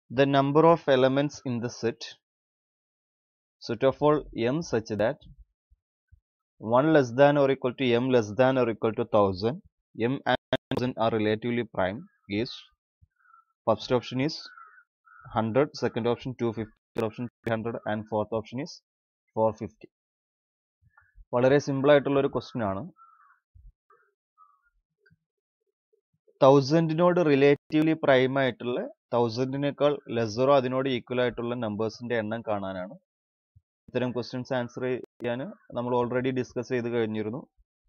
the number of elements in the set set of all m such that 1 less than or equal to m less than or equal to 1000 m and 1000 are relatively prime is first option is 100 second option 250 third option 300 and fourth option is 450 വളരെ simple ആയിട്ടുള്ള ഒരു question ആണ് തൗസൻഡിനോട് relatively prime ആയിട്ടുള്ള തൗസൻഡിനേക്കാൾ ലെസറോ അതിനോട് equal ആയിട്ടുള്ള നമ്പേഴ്സിന്റെ എണ്ണം കാണാനാണ് ഇത്തരം ക്വസ്റ്റ്യൻസ് ആൻസർ ചെയ്യാൻ നമ്മൾ ഓൾറെഡി ഡിസ്കസ് ചെയ്ത് കഴിഞ്ഞിരുന്നു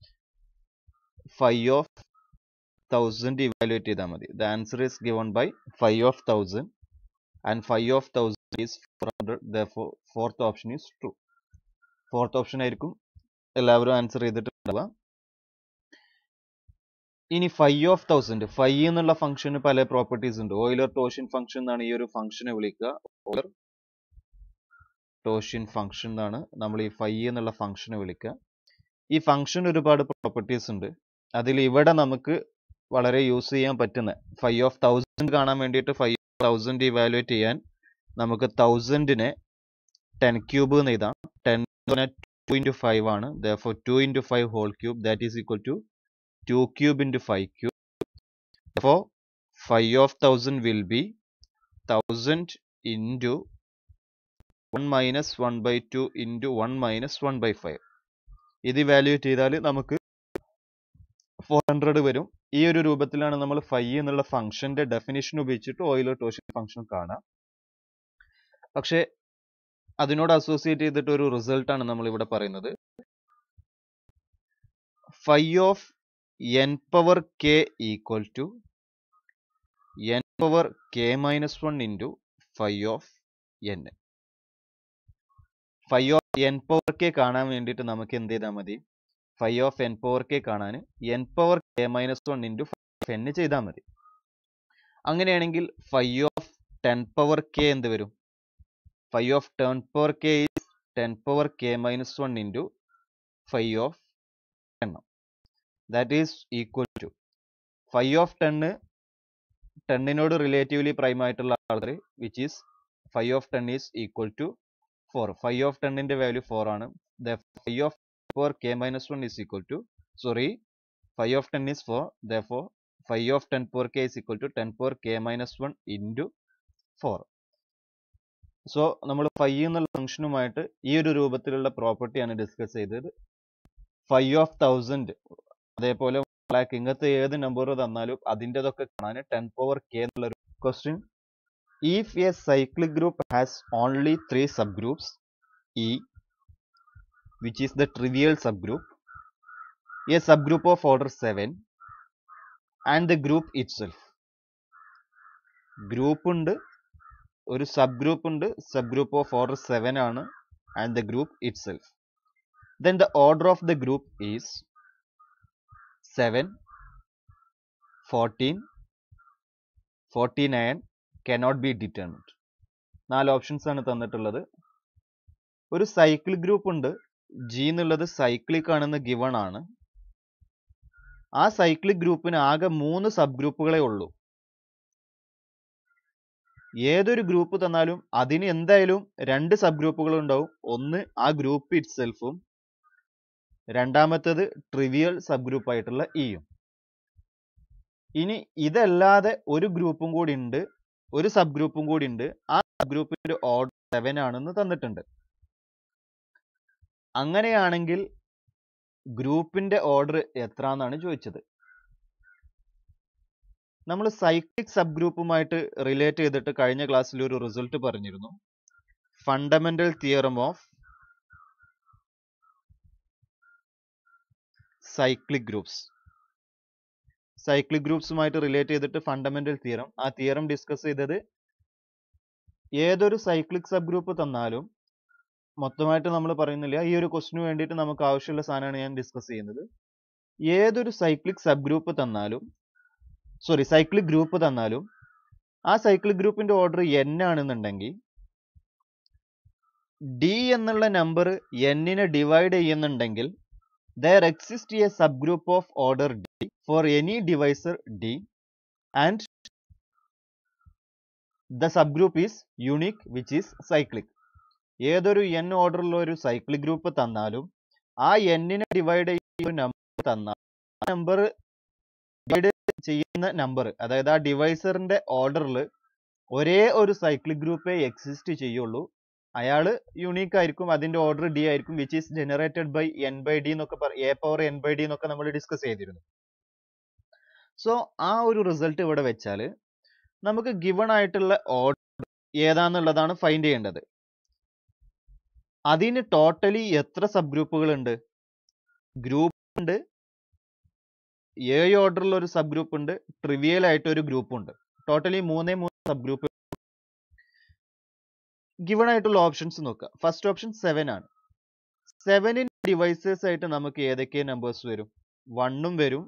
ഫൈവ് ഓഫ് തൗസൻഡ് ഇവാലുവേറ്റ് ചെയ്താൽ മതി the answer is given by phi of thousand and phi of thousand is four hundred the fourth option is true fourth option ആയിരിക്കും എല്ലാവരും ആൻസർ ചെയ്തിട്ടുണ്ടാവുക ഇനി five of thousand five എന്നുള്ള ഫംഗ്ഷന് പല properties ഉണ്ട് Euler ടോഷ്യൻ function എന്നാണ് ഈ ഒരു ഫംഗ്ഷനെ വിളിക്കുക ഓയിലർ ടോഷ്യൻ ഫംഗ്ഷൻ എന്നാണ് നമ്മൾ ഈ ഫൈവ് എന്നുള്ള ഫംഗ്ഷനെ വിളിക്കുക ഈ ഫംഗ്ഷൻ ഒരുപാട് പ്രോപ്പർട്ടീസ് ഉണ്ട് അതിൽ ഇവിടെ നമുക്ക് വളരെ യൂസ് ചെയ്യാൻ പറ്റുന്ന ഫൈവ് ഓഫ് തൗസൻഡ് കാണാൻ വേണ്ടിയിട്ട് ഫൈവ് തൗസൻഡ് ഇവാലുവേറ്റ് ചെയ്യാൻ നമുക്ക് തൗസൻഡിനെ ടെൻ ക്യൂബ് എന്ന് എഴുതാം ടെൻ ടു ഇൻറ്റു ഫൈവ് ആണ് ദോർ two into five whole cube that is equal to two cube into five cube അപ്പോൾ phi of thousand will be thousand into one minus one by two into one minus one by five ഇത് evaluate ചെയ്താൽ നമുക്ക് four hundred വരും ഈ ഒരു രൂപത്തിലാണ് നമ്മൾ phi എന്നുള്ള ഫംഗ്ഷന്റെ ഡെഫിനിഷൻ ഉപയോഗിച്ചിട്ട് ഓയിലർ ടോഷൻ ഫംഗ്ഷൻ കാണാം പക്ഷേ അതിനോട് അസോസിയേറ്റ് ചെയ്തിട്ട് ഒരു റിസൾട്ട് ആണ് നമ്മൾ ഇവിടെ പറയുന്നത് phi of n power k equal to n power k minus one into phi of n phi of n power k കാണാൻ വേണ്ടിയിട്ട് നമുക്ക് എന്ത് ചെയ്താൽ മതി phi of n power k കാണാൻ n power k minus one into phi n ചെയ്താൽ മതി അങ്ങനെയാണെങ്കിൽ phi of ten power k എന്ത് വരും phi of ten power k is ten power k minus one into phi of എണ്ണം that is equal to phi of ten ടെന്നിനോട് relatively prime ആയിട്ടുള്ള ആൾക്കാർ which is phi of ten is equal to four phi of ടെന്നിന്റെ value four ആണ് phi of four k minus one is equal to sorry phi of ten is four the four phi of ten four k is equal to ten four k minus one into four so നമ്മൾ phi എന്നുള്ള ഫംഗ്ഷനുമായിട്ട് ഈ ഒരു രൂപത്തിലുള്ള പ്രോപ്പർട്ടിയാണ് discuss ചെയ്തത് five of thousand അതേപോലെ ബ്ലാക്ക് ഇങ്ങനത്തെ ഏത് നമ്പർ തന്നാലും അതിൻ്റെതൊക്കെ കാണാൻ ടെൻ പവർ കെ എന്നുള്ള ഒരു question if a cyclic group has only three subgroups E which is the trivial subgroup a subgroup of order 7 and the group itself group ഉണ്ട് ഒരു സബ് ഗ്രൂപ്പ് ഉണ്ട് subgroup of order seven ആണ് and the group itself then the order of the group is seven fourteen forty nine cannot be determined നാല് options ആണ് തന്നിട്ടുള്ളത് ഒരു cyclic group ഉണ്ട് G എന്നുള്ളത് സൈക്ലിക് ആണെന്ന് given ആണ് ആ സൈക്ലിക് ഗ്രൂപ്പിന് ആകെ മൂന്ന് സബ് ഗ്രൂപ്പുകളെ ഉള്ളൂ ഏതൊരു ഗ്രൂപ്പ് തന്നാലും അതിന് എന്തായാലും രണ്ട് സബ് ഗ്രൂപ്പുകൾ ഉണ്ടാവും ഒന്ന് ആ ഗ്രൂപ്പ് ഇറ്റ് സെൽഫും രണ്ടാമത്തേത് ട്രിവിയൽ സബ് ഗ്രൂപ്പ് ആയിട്ടുള്ള ഇയും ഇനി ഇതല്ലാതെ ഒരു ഗ്രൂപ്പും കൂടി ഉണ്ട് ഒരു സബ് ഗ്രൂപ്പും കൂടി ഉണ്ട് ആ സബ് ഗ്രൂപ്പിന്റെ ഓർഡർ സെവൻ ആണെന്ന് തന്നിട്ടുണ്ട് അങ്ങനെയാണെങ്കിൽ ഗ്രൂപ്പിന്റെ ഓർഡർ എത്ര എന്നാണ് ചോദിച്ചത് നമ്മൾ സൈക്ലിക് സബ് ഗ്രൂപ്പുമായിട്ട് റിലേറ്റ് ചെയ്തിട്ട് കഴിഞ്ഞ ക്ലാസ്സിൽ ഒരു റിസൾട്ട് പറഞ്ഞിരുന്നു fundamental theorem of cyclic groups cyclic ഗ്രൂപ്പ്സുമായിട്ട് റിലേറ്റ് ചെയ്തിട്ട് ഫണ്ടമെന്റൽ തിയറം ആ തിയറം ഡിസ്കസ് ചെയ്തത് ഏതൊരു സൈക്ലിക് സബ് ഗ്രൂപ്പ് തന്നാലും മൊത്തമായിട്ട് നമ്മൾ പറയുന്നില്ല ഈ ഒരു ക്വസ്റ്റിന് വേണ്ടിയിട്ട് നമുക്ക് ആവശ്യമുള്ള സാധനമാണ് ഞാൻ ഡിസ്കസ് ചെയ്യുന്നത് ഏതൊരു സൈക്ലിക് സബ് ഗ്രൂപ്പ് തന്നാലും സോറി സൈക്ലിക് ഗ്രൂപ്പ് തന്നാലും ആ സൈക്ലിക് ഗ്രൂപ്പിന്റെ ഓർഡർ എൻ ആണെന്നുണ്ടെങ്കിൽ ഡി എന്നുള്ള നമ്പർ എന്നിനെ ഡിവൈഡ് ചെയ്യുന്നുണ്ടെങ്കിൽ there exists a subgroup of order d for any divisor d and the subgroup is unique which is cyclic ഏതൊരു n ഓർഡറുള്ള ഒരു സൈക്ലിക് ഗ്രൂപ്പ് തന്നാലും ആ എന്നിനെ ഡിവൈഡ് ചെയ്യുന്ന നമ്പർ തന്നാൽ ആ നമ്പർ ഡിവൈഡ് ചെയ്യുന്ന നമ്പർ അതായത് ആ ഡിവൈസറിന്റെ ഓർഡറിൽ ഒരേ ഒരു സൈക്ലിക് ഗ്രൂപ്പേ എക്സിസ്റ്റ് ചെയ്യുള്ളൂ അയാൾ യുണീക്ക് ആയിരിക്കും അതിന്റെ ഓർഡർ ഡി ആയിരിക്കും which is generated by n by d എന്നൊക്കെ a power n by d എന്നൊക്കെ നമ്മൾ ഡിസ്കസ് ചെയ്തിരുന്നു സോ ആ ഒരു റിസൾട്ട് ഇവിടെ വെച്ചാൽ നമുക്ക് ഗിവൺ ആയിട്ടുള്ള ഓർഡർ ഏതാന്നുള്ളതാണ് ഫൈൻഡ് ചെയ്യേണ്ടത് അതിന് ടോട്ടലി എത്ര സബ് ഗ്രൂപ്പുകൾ ഉണ്ട് ഗ്രൂപ്പ് ഉണ്ട് ഏഴ് ഓർഡറിൽ ഒരു സബ് ഗ്രൂപ്പ് ഉണ്ട് ട്രിവിയൽ ആയിട്ട് ഒരു ഗ്രൂപ്പ് ഉണ്ട് ടോട്ടലി മൂന്നേ മൂന്ന് സബ് ഗ്രൂപ്പ് ഗിവൺ ആയിട്ടുള്ള ഓപ്ഷൻസ് നോക്കുക ഫസ്റ്റ് ഓപ്ഷൻ സെവൻ ആണ് സെവനിൻ ഡിവൈസസ് ആയിട്ട് നമുക്ക് ഏതൊക്കെ നമ്പേഴ്സ് വരും വണ്ണും വരും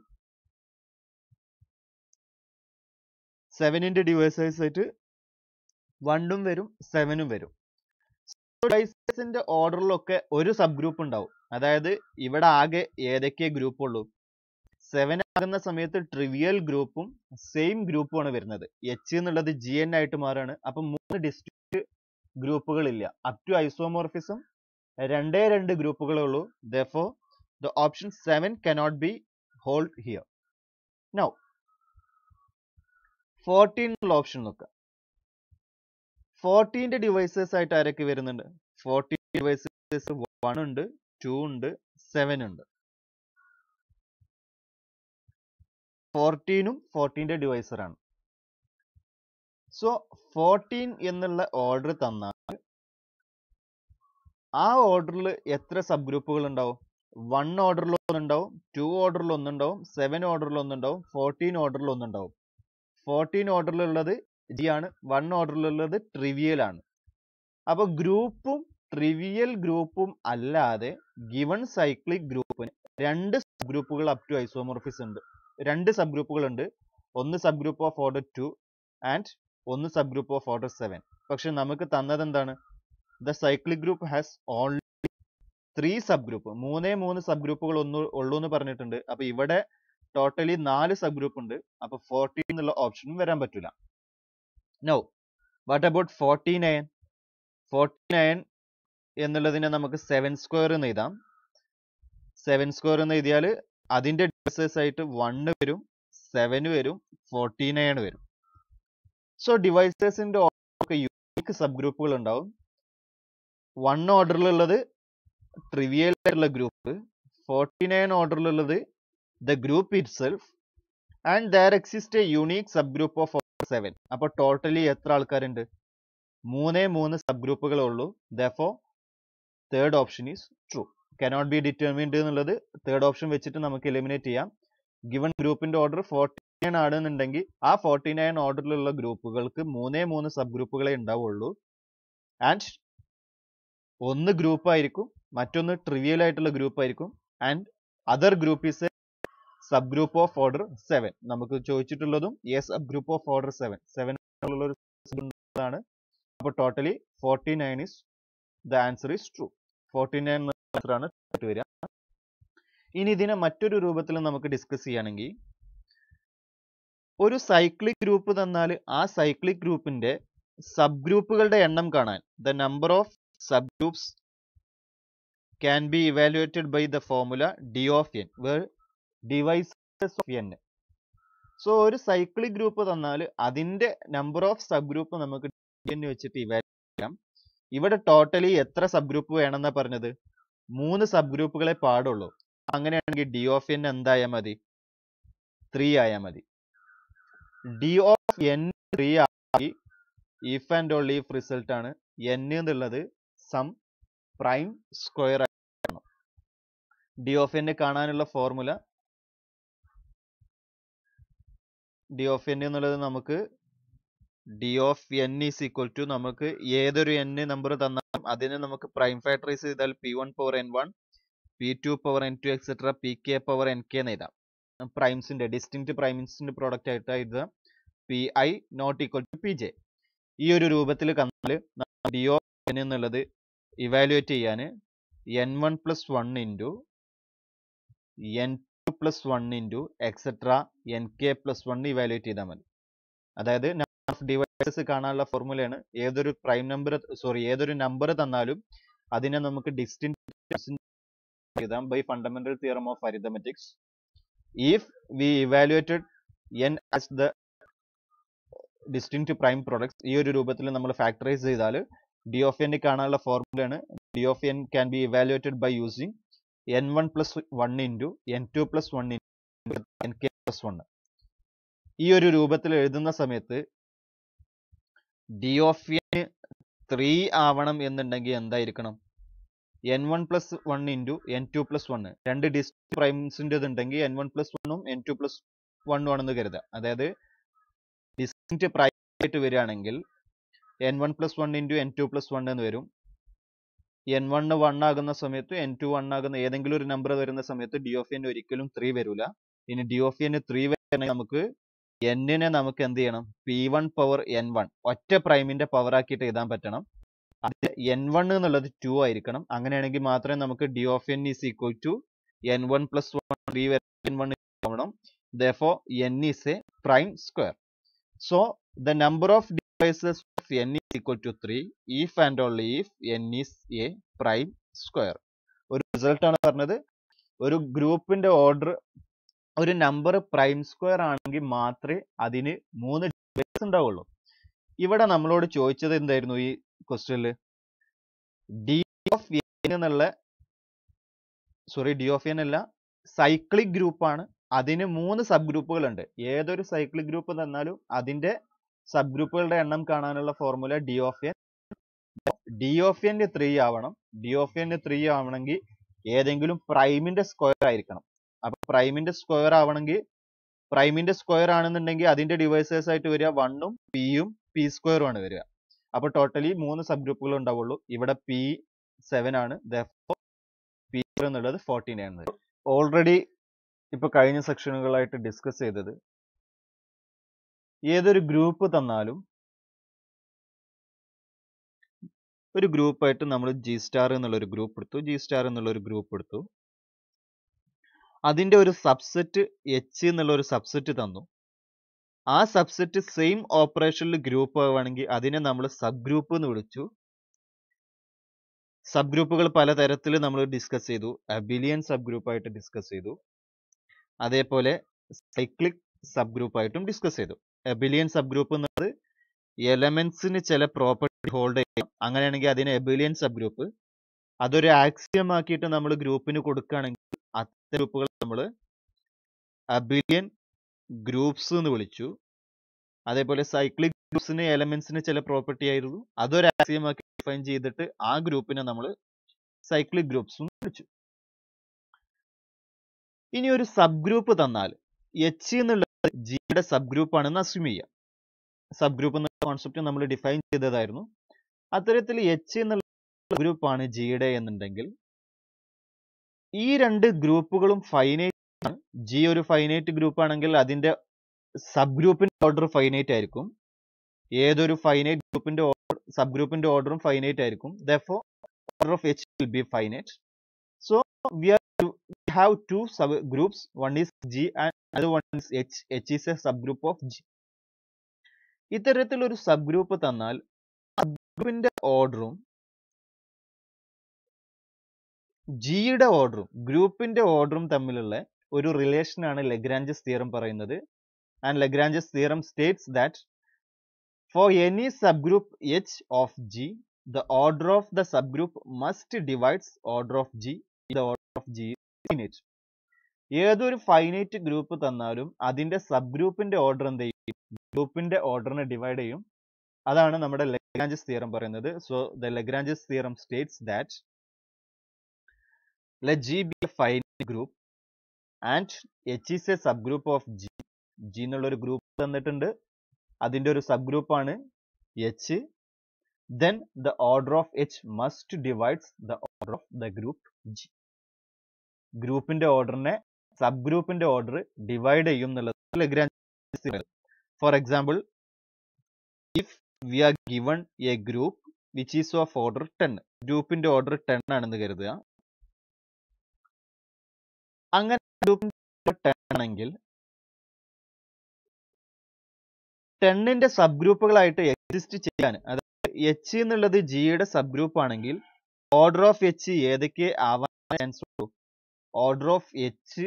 സെവനിന്റെ ഡിവൈസേഴ്സ് ആയിട്ട് വണ്ണും വരും സെവനും വരും ഡിവൈസസിന്റെ ഓർഡറിലൊക്കെ ഒരു സബ് ഗ്രൂപ്പ് ഉണ്ടാവും അതായത് ഇവിടെ ആകെ ഏതൊക്കെ ഗ്രൂപ്പ് ഉള്ളൂ സെവൻ ആകുന്ന സമയത്ത് ട്രിവിയൽ ഗ്രൂപ്പും സെയിം ഗ്രൂപ്പുമാണ് വരുന്നത് എച്ച് എന്നുള്ളത് ജി എൻ ആയിട്ട് മാറാണ് അപ്പൊ മൂന്ന് ഡിസ്ട്രിക്ട് ഗ്രൂപ്പുകളില്ല അപ് ടു ഐസോമോർഫിസം രണ്ടേ രണ്ട് ഗ്രൂപ്പുകളേ ഉള്ളൂ though the option seven cannot be hold here now fourteen ഉള്ള ഓപ്ഷൻ നോക്കുക ഫോർട്ടീൻ്റെ ഡിവൈസസ് ആയിട്ട് ആരൊക്കെ വരുന്നുണ്ട് ഫോർട്ടീൻ ഡിവൈസസ് വൺ ഉണ്ട് ടു ഉണ്ട് സെവൻ ഉണ്ട് ഫോർട്ടീനും ഫോർട്ടീൻ്റെ ഡിവൈസറാണ് സോ ഫോർട്ടീൻ എന്നുള്ള ഓർഡർ തന്നാൽ ആ ഓർഡറിൽ എത്ര സബ് ഗ്രൂപ്പുകൾ ഉണ്ടാവും വൺ ഓർഡറിൽ ഒന്നുണ്ടാവും ടു ഓർഡറിൽ ഒന്നുണ്ടാവും സെവൻ ഓർഡറിൽ ഒന്നുണ്ടാവും ഫോർട്ടീൻ ഓർഡറിൽ ഒന്നുണ്ടാവും ഫോർട്ടീൻ ഓർഡറിലുള്ളത് ജി ആണ് വൺ ഓർഡറിലുള്ളത് ട്രിവിയൽ ആണ് അപ്പൊ ഗ്രൂപ്പും ട്രിവിയൽ ഗ്രൂപ്പും അല്ലാതെ ഗിവൺ സൈക്ലിക് ഗ്രൂപ്പിന് രണ്ട് സബ് ഗ്രൂപ്പുകൾ അപ് ടു ഐസോമോർഫിസ് ഉണ്ട് രണ്ട് സബ് ഗ്രൂപ്പുകൾ ഉണ്ട് ഒന്ന് subgroup of order two and ഒന്ന് subgroup of order seven പക്ഷെ നമുക്ക് തന്നത് എന്താണ് the cyclic group has only three subgroup മൂന്നേ മൂന്ന് സബ് ഗ്രൂപ്പുകൾ ഒന്ന് ഉള്ളൂ എന്ന് പറഞ്ഞിട്ടുണ്ട് അപ്പൊ ഇവിടെ ടോട്ടലി നാല് സബ് ഗ്രൂപ്പ് ഉണ്ട് അപ്പൊ ഫോർട്ടീൻ എന്നുള്ള ഓപ്ഷനും വരാൻ പറ്റില്ല no what about forty nine forty nine എന്നുള്ളതിനെ നമുക്ക് സെവൻ സ്ക്വയർ എന്ന് എഴുതാം സെവൻ സ്ക്വയർ എന്ന് എഴുതിയാൽ അതിന്റെ ഡിവൈസേഴ്സ് ആയിട്ട് വണ്ണ് വരും സെവന് വരും ഫോർട്ടി നയൻ വരും സോ ഡിവൈസേഴ്സിന്റെ ഒക്കെ യൂണിക് സബ് ഗ്രൂപ്പുകൾ ഉണ്ടാവും വൺ ഓർഡറിലുള്ളത് ട്രിവിയൽ ആയിട്ടുള്ള ഗ്രൂപ്പ് ഫോർട്ടി നയൻ ഓർഡറിലുള്ളത് the group itself and there exist a unique subgroup of seven അപ്പോൾ ടോട്ടലി എത്ര ആൾക്കാരുണ്ട് മൂന്നേ മൂന്ന് സബ് ഗ്രൂപ്പുകളേ ഉള്ളൂ though third option is true cannot be determined എന്നുള്ളത് തേർഡ് ഓപ്ഷൻ വെച്ചിട്ട് നമുക്ക് എലിമിനേറ്റ് ചെയ്യാം ഗിവൺ ഗ്രൂപ്പിന്റെ ഓർഡർ ഫോർട്ടി നയൻ ആണെന്നുണ്ടെങ്കിൽ ആ ഫോർട്ടി നയൻ ഓർഡറിലുള്ള ഗ്രൂപ്പുകൾക്ക് മൂന്നേ മൂന്ന് സബ് ഗ്രൂപ്പുകളെ ഉണ്ടാവുള്ളൂ ആൻഡ് ഒന്ന് ഗ്രൂപ്പ് ആയിരിക്കും മറ്റൊന്ന് ട്രിവിയൽ ആയിട്ടുള്ള ഗ്രൂപ്പ് ആയിരിക്കും and other group is a subgroup of order seven നമുക്ക് ചോദിച്ചിട്ടുള്ളതും a subgroup of order seven seven ഉള്ള ഒരു ആണ് അപ്പോൾ totally forty nine is the answer is true forty nine answer ആണ് വരിക ഇനി ഇതിനെ മറ്റൊരു രൂപത്തിൽ നമുക്ക് ഡിസ്കസ് ചെയ്യുകയാണെങ്കിൽ ഒരു സൈക്ലിക് ഗ്രൂപ്പ് തന്നാൽ ആ സൈക്ലിക് ഗ്രൂപ്പിന്റെ സബ് ഗ്രൂപ്പുകളുടെ എണ്ണം കാണാൻ the number of subgroups can be evaluated by the formula d of n where divisors of n so ഒരു സൈക്ലിക് ഗ്രൂപ്പ് തന്നാൽ അതിന്റെ നമ്പർ ഓഫ് സബ് ഗ്രൂപ്പ് നമുക്ക് എന്ന് വെച്ചിട്ട് ഇവാലുവേറ്റ് ചെയ്യാം ഇവിടെ ടോട്ടലി എത്ര സബ് ഗ്രൂപ്പ് വേണമെന്നാ പറഞ്ഞത് മൂന്ന് സബ് ഗ്രൂപ്പുകളെ പാടുള്ളൂ അങ്ങനെയാണെങ്കിൽ ഡി ഓഫ് എൻ എന്തായാൽ മതി ത്രീ ആയാൽ മതി ഡി ഓഫ് എൻ ത്രീ ആയി if and only if result ആണ് എൻ എന്നുള്ളത് സം പ്രൈം സ്ക്വയർ ആണ് ഡി ഓഫ് എൻ കാണാനുള്ള ഫോർമുല ഡി ഓഫ് എൻ എന്നുള്ളത് നമുക്ക് d of n is equal to നമുക്ക് ഏതൊരു എൻ നമ്പർ തന്നാലും അതിനെ നമുക്ക് പ്രൈം ഫാക്ടറൈസ് ചെയ്താൽ p one power n one p two power n two etcetera p k power n k എന്ന് എഴുതാം പ്രൈംസിന്റെ ഡിസ്റ്റിങ്ക്റ്റ് പ്രൈംസിന്റെ പ്രോഡക്റ്റ് ആയിട്ട് എഴുതാം p i not equal to p j ഈ ഒരു രൂപത്തിൽ കണ്ടാൽ ഡി ഓഫ് എൻ എന്നുള്ളത് ഇവാലുവേറ്റ് ചെയ്യാൻ n one plus one into n two plus one into etcetera n k plus one evaluate ചെയ്താൽ മതി അതായത് നമ്പർ ഓഫ് ഡിവൈസ് ഡിവൈസസ് കാണാനുള്ള ഫോർമുലയാണ് ഏതൊരു പ്രൈം നമ്പർ സോറി ഏതൊരു നമ്പർ തന്നാലും അതിനെ നമുക്ക് ഡിസ്റ്റിൻറ്റ് എഴുതാം by fundamental theorem of arithmetics if we evaluated n as the distinct prime products ഈ ഒരു രൂപത്തിൽ നമ്മൾ ഫാക്ടറൈസ് ചെയ്താൽ ഡി ഓഫ് എൻ കാണാനുള്ള ഫോർമുലയാണ് d of n can be evaluated by using n one plus one into n two plus one into n k plus one ഈ ഒരു രൂപത്തിൽ എഴുതുന്ന സമയത്ത് ഡി ഓഫ് എൻ ത്രീ ആവണം എന്നുണ്ടെങ്കിൽ എന്തായിരിക്കണം n one plus one into n two plus one രണ്ട് distinct പ്രൈംസിൻ്റെ ഉണ്ടെങ്കിൽ എൻ വൺ പ്ലസ് വണ്ണും എൻ ടു പ്ലസ് വണ്ണും ആണെന്ന് കരുതാം അതായത് ഡിസ്റ്റിൻറ്റ് പ്രൈം ആയിട്ട് വരികയാണെങ്കിൽ n one plus one into n two plus one എന്ന് വരും എൻ വണ്ണ് വൺ ആകുന്ന സമയത്ത് എൻ ടു വൺ ആകുന്ന ഏതെങ്കിലും ഒരു നമ്പർ വരുന്ന സമയത്ത് ഡി ഓഫ് എൻ ഒരിക്കലും ത്രീ വരില്ല ഇനി ഡി ഓഫ് എൻ ത്രീ വരണമെങ്കിൽ നമുക്ക് എന്നിനെ നമുക്ക് എന്ത് ചെയ്യണം p one power n one ഒറ്റ പ്രൈമിന്റെ പവർ ആക്കിയിട്ട് എഴുതാൻ പറ്റണം അത് എൻ വൺ എന്നുള്ളത് ടു ആയിരിക്കണം അങ്ങനെയാണെങ്കിൽ മാത്രമേ നമുക്ക് d of n is equal to n one plus one three വരെ എൻ വൺ ആവണം though n is a prime square so the number of divisors of n is equal to three if and only if n is a prime square ഒരു result ആണ് പറഞ്ഞത് ഒരു ഗ്രൂപ്പിന്റെ order ഒരു number prime square ആണെങ്കിൽ മാത്രമേ അതിന് മൂന്ന് ഡിവൈസ് ഉണ്ടാവുള്ളൂ ഇവിടെ നമ്മളോട് ചോദിച്ചത് എന്തായിരുന്നു ഈ ക്വസ്റ്റ്യനിൽ ഡി ഓഫ് എൻ എന്നുള്ള സോറി ഡി ഓഫ് എൻ അല്ല സൈക്ലിക് ഗ്രൂപ്പാണ് അതിന് മൂന്ന് സബ് ഗ്രൂപ്പുകൾ ഉണ്ട് ഏതൊരു സൈക്ലിക് ഗ്രൂപ്പ് തന്നാലും അതിന്റെ സബ് ഗ്രൂപ്പുകളുടെ എണ്ണം കാണാനുള്ള formula d of n d of n three ആവണം ഡി ഓഫ് എൻ ത്രീ ആവണമെങ്കിൽ ഏതെങ്കിലും പ്രൈമിന്റെ സ്ക്വയർ ആയിരിക്കണം അപ്പൊ പ്രൈമിന്റെ സ്ക്വയർ ആവണമെങ്കിൽ പ്രൈമിന്റെ സ്ക്വയർ ആണെന്നുണ്ടെങ്കിൽ അതിന്റെ ഡിവൈസേഴ്സ് ആയിട്ട് വരിക വണ്ണും പിയും പി സ്ക്വയറും ആണ് വരിക അപ്പൊ ടോട്ടലി മൂന്ന് സബ് ഗ്രൂപ്പുകൾ ഉണ്ടാവുള്ളൂ ഇവിടെ പി സെവൻ ആണ് പി എന്നുള്ളത് ഫോർട്ടി നയൻ ഓൾറെഡി ഇപ്പൊ കഴിഞ്ഞ സെക്ഷനുകളായിട്ട് ഡിസ്കസ് ചെയ്തത് ഏതൊരു ഗ്രൂപ്പ് തന്നാലും ഒരു ഗ്രൂപ്പായിട്ട് നമ്മൾ ജി സ്റ്റാർ എന്നുള്ള ഒരു ഗ്രൂപ്പ് എടുത്തു ജി സ്റ്റാർ എന്നുള്ള ഒരു ഗ്രൂപ്പ് എടുത്തു അതിന്റെ ഒരു സബ്സെറ്റ് എച്ച് എന്നുള്ള ഒരു സബ്സെറ്റ് തന്നു ആ സബ്സെറ്റ് സെയിം ഓപ്പറേഷനിൽ ഗ്രൂപ്പ് ആവുകയാണെങ്കിൽ അതിനെ നമ്മൾ സബ് ഗ്രൂപ്പ് എന്ന് വിളിച്ചു സബ് ഗ്രൂപ്പുകൾ പലതരത്തിൽ നമ്മൾ ഡിസ്കസ് ചെയ്തു അബിലിയൻ സബ് ഗ്രൂപ്പ് ആയിട്ട് ഡിസ്കസ് ചെയ്തു അതേപോലെ സൈക്ലിക് സബ് ഗ്രൂപ്പ് ആയിട്ടും ഡിസ്കസ് ചെയ്തു എബിലിയൻ സബ് ഗ്രൂപ്പ് എന്നത് എലമെന്റ്സിന് ചില പ്രോപ്പർട്ടി ഹോൾഡ് ചെയ്യും അങ്ങനെയാണെങ്കിൽ അതിന് എബിലിയൻ സബ് ഗ്രൂപ്പ് അതൊരു ആക്സിയം ആക്കിയിട്ട് നമ്മൾ ഗ്രൂപ്പിന് കൊടുക്കുകയാണെങ്കിൽ അത്തരം ഗ്രൂപ്പുകൾ നമ്മൾ അബിലിയൻ ഗ്രൂപ്പ്സ് എന്ന് വിളിച്ചു അതേപോലെ സൈക്ലിക് ഗ്രൂപ്പ്സിന് എലമെന്റ്സിന് ചില പ്രോപ്പർട്ടി ആയിരുന്നു അതൊരു ആക്സിയം ആക്കി ഡിഫൈൻ ചെയ്തിട്ട് ആ ഗ്രൂപ്പിനെ നമ്മൾ സൈക്ലിക് ഗ്രൂപ്പ്സ് വിളിച്ചു ഇനി ഒരു സബ് ഗ്രൂപ്പ് തന്നാൽ എച്ച് എന്നുള്ളത് ജിയുടെ സബ് ഗ്രൂപ്പ് ആണെന്ന് അസ്യൂം ചെയ്യാം സബ് ഗ്രൂപ്പ് എന്ന കോൺസെപ്റ്റ് നമ്മൾ ഡിഫൈൻ ചെയ്തതായിരുന്നു അത്തരത്തിൽ എച്ച് എന്നുള്ള ഗ്രൂപ്പ് ആണ് ജിയുടെ എന്നുണ്ടെങ്കിൽ ഈ രണ്ട് ഗ്രൂപ്പുകളും ഫൈനൈറ്റ് ആണ് ജി ഒരു ഫൈനൈറ്റ് ഗ്രൂപ്പ് ആണെങ്കിൽ അതിന്റെ സബ് ഗ്രൂപ്പിന്റെ ഓർഡർ ഫൈനൈറ്റ് ആയിരിക്കും ഏതൊരു ഫൈനൈറ്റ് ഗ്രൂപ്പിന്റെ സബ് ഗ്രൂപ്പിന്റെ ഓർഡറും ഫൈനൈറ്റ് ആയിരിക്കും though order of H will be finite so we are have two subgroups one is G and അത് one is H H is a subgroup of G ഇത്തരത്തിൽ ഒരു sub group തന്നാൽ sub ഗ്രൂപ്പിന്റെ ഓർഡറും ജിയുടെ ഓർഡറും ഗ്രൂപ്പിന്റെ ഓർഡറും തമ്മിലുള്ള ഒരു റിലേഷൻ ആണ് ലെഗ്രാഞ്ചസ് തിയറം പറയുന്നത് and Lagrange's theorem states that for any subgroup H of G the order of the subgroup must divides order of G the order of G finite ഏതൊരു finite group തന്നാലും അതിന്റെ sub ഗ്രൂപ്പിന്റെ order എന്ത് ചെയ്യും ഗ്രൂപ്പിന്റെ ഓർഡറിനെ divide ചെയ്യും അതാണ് നമ്മുടെ ലെഗ്രാഞ്ചസ് തിയറം പറയുന്നത് so the Lagrange's theorem states that let G be a finite group and H is a subgroup of G. G എന്നുള്ള ഒരു ഗ്രൂപ്പ് തന്നിട്ടുണ്ട് അതിന്റെ ഒരു സബ് ഗ്രൂപ്പ് ആണ് H then the order of H must divides the order of the group G ഗ്രൂപ്പിന്റെ ഓർഡറിനെ സബ് ഗ്രൂപ്പിന്റെ ഓർഡർ ഡിവൈഡ് ചെയ്യും എന്നുള്ളത് Lagrange for example if we are given a group which is of order ten ഗ്രൂപ്പിന്റെ order ten ആണെന്ന് കരുതുക അങ്ങനെ ഗ്രൂപ്പിന്റെ ടെൻ ആണെങ്കിൽ ടെന്നിന്റെ സബ് ഗ്രൂപ്പുകളായിട്ട് എക്സിസ്റ്റ് ചെയ്യാൻ അതായത് എച്ച് എന്നുള്ളത് ജിയുടെ സബ് ഗ്രൂപ്പ് ആണെങ്കിൽ ഓർഡർ ഓഫ് എച്ച് ഏതൊക്കെ ആവാൻ ചാൻസ് ഉള്ളൂ ഓർഡർ ഓഫ് എച്ച്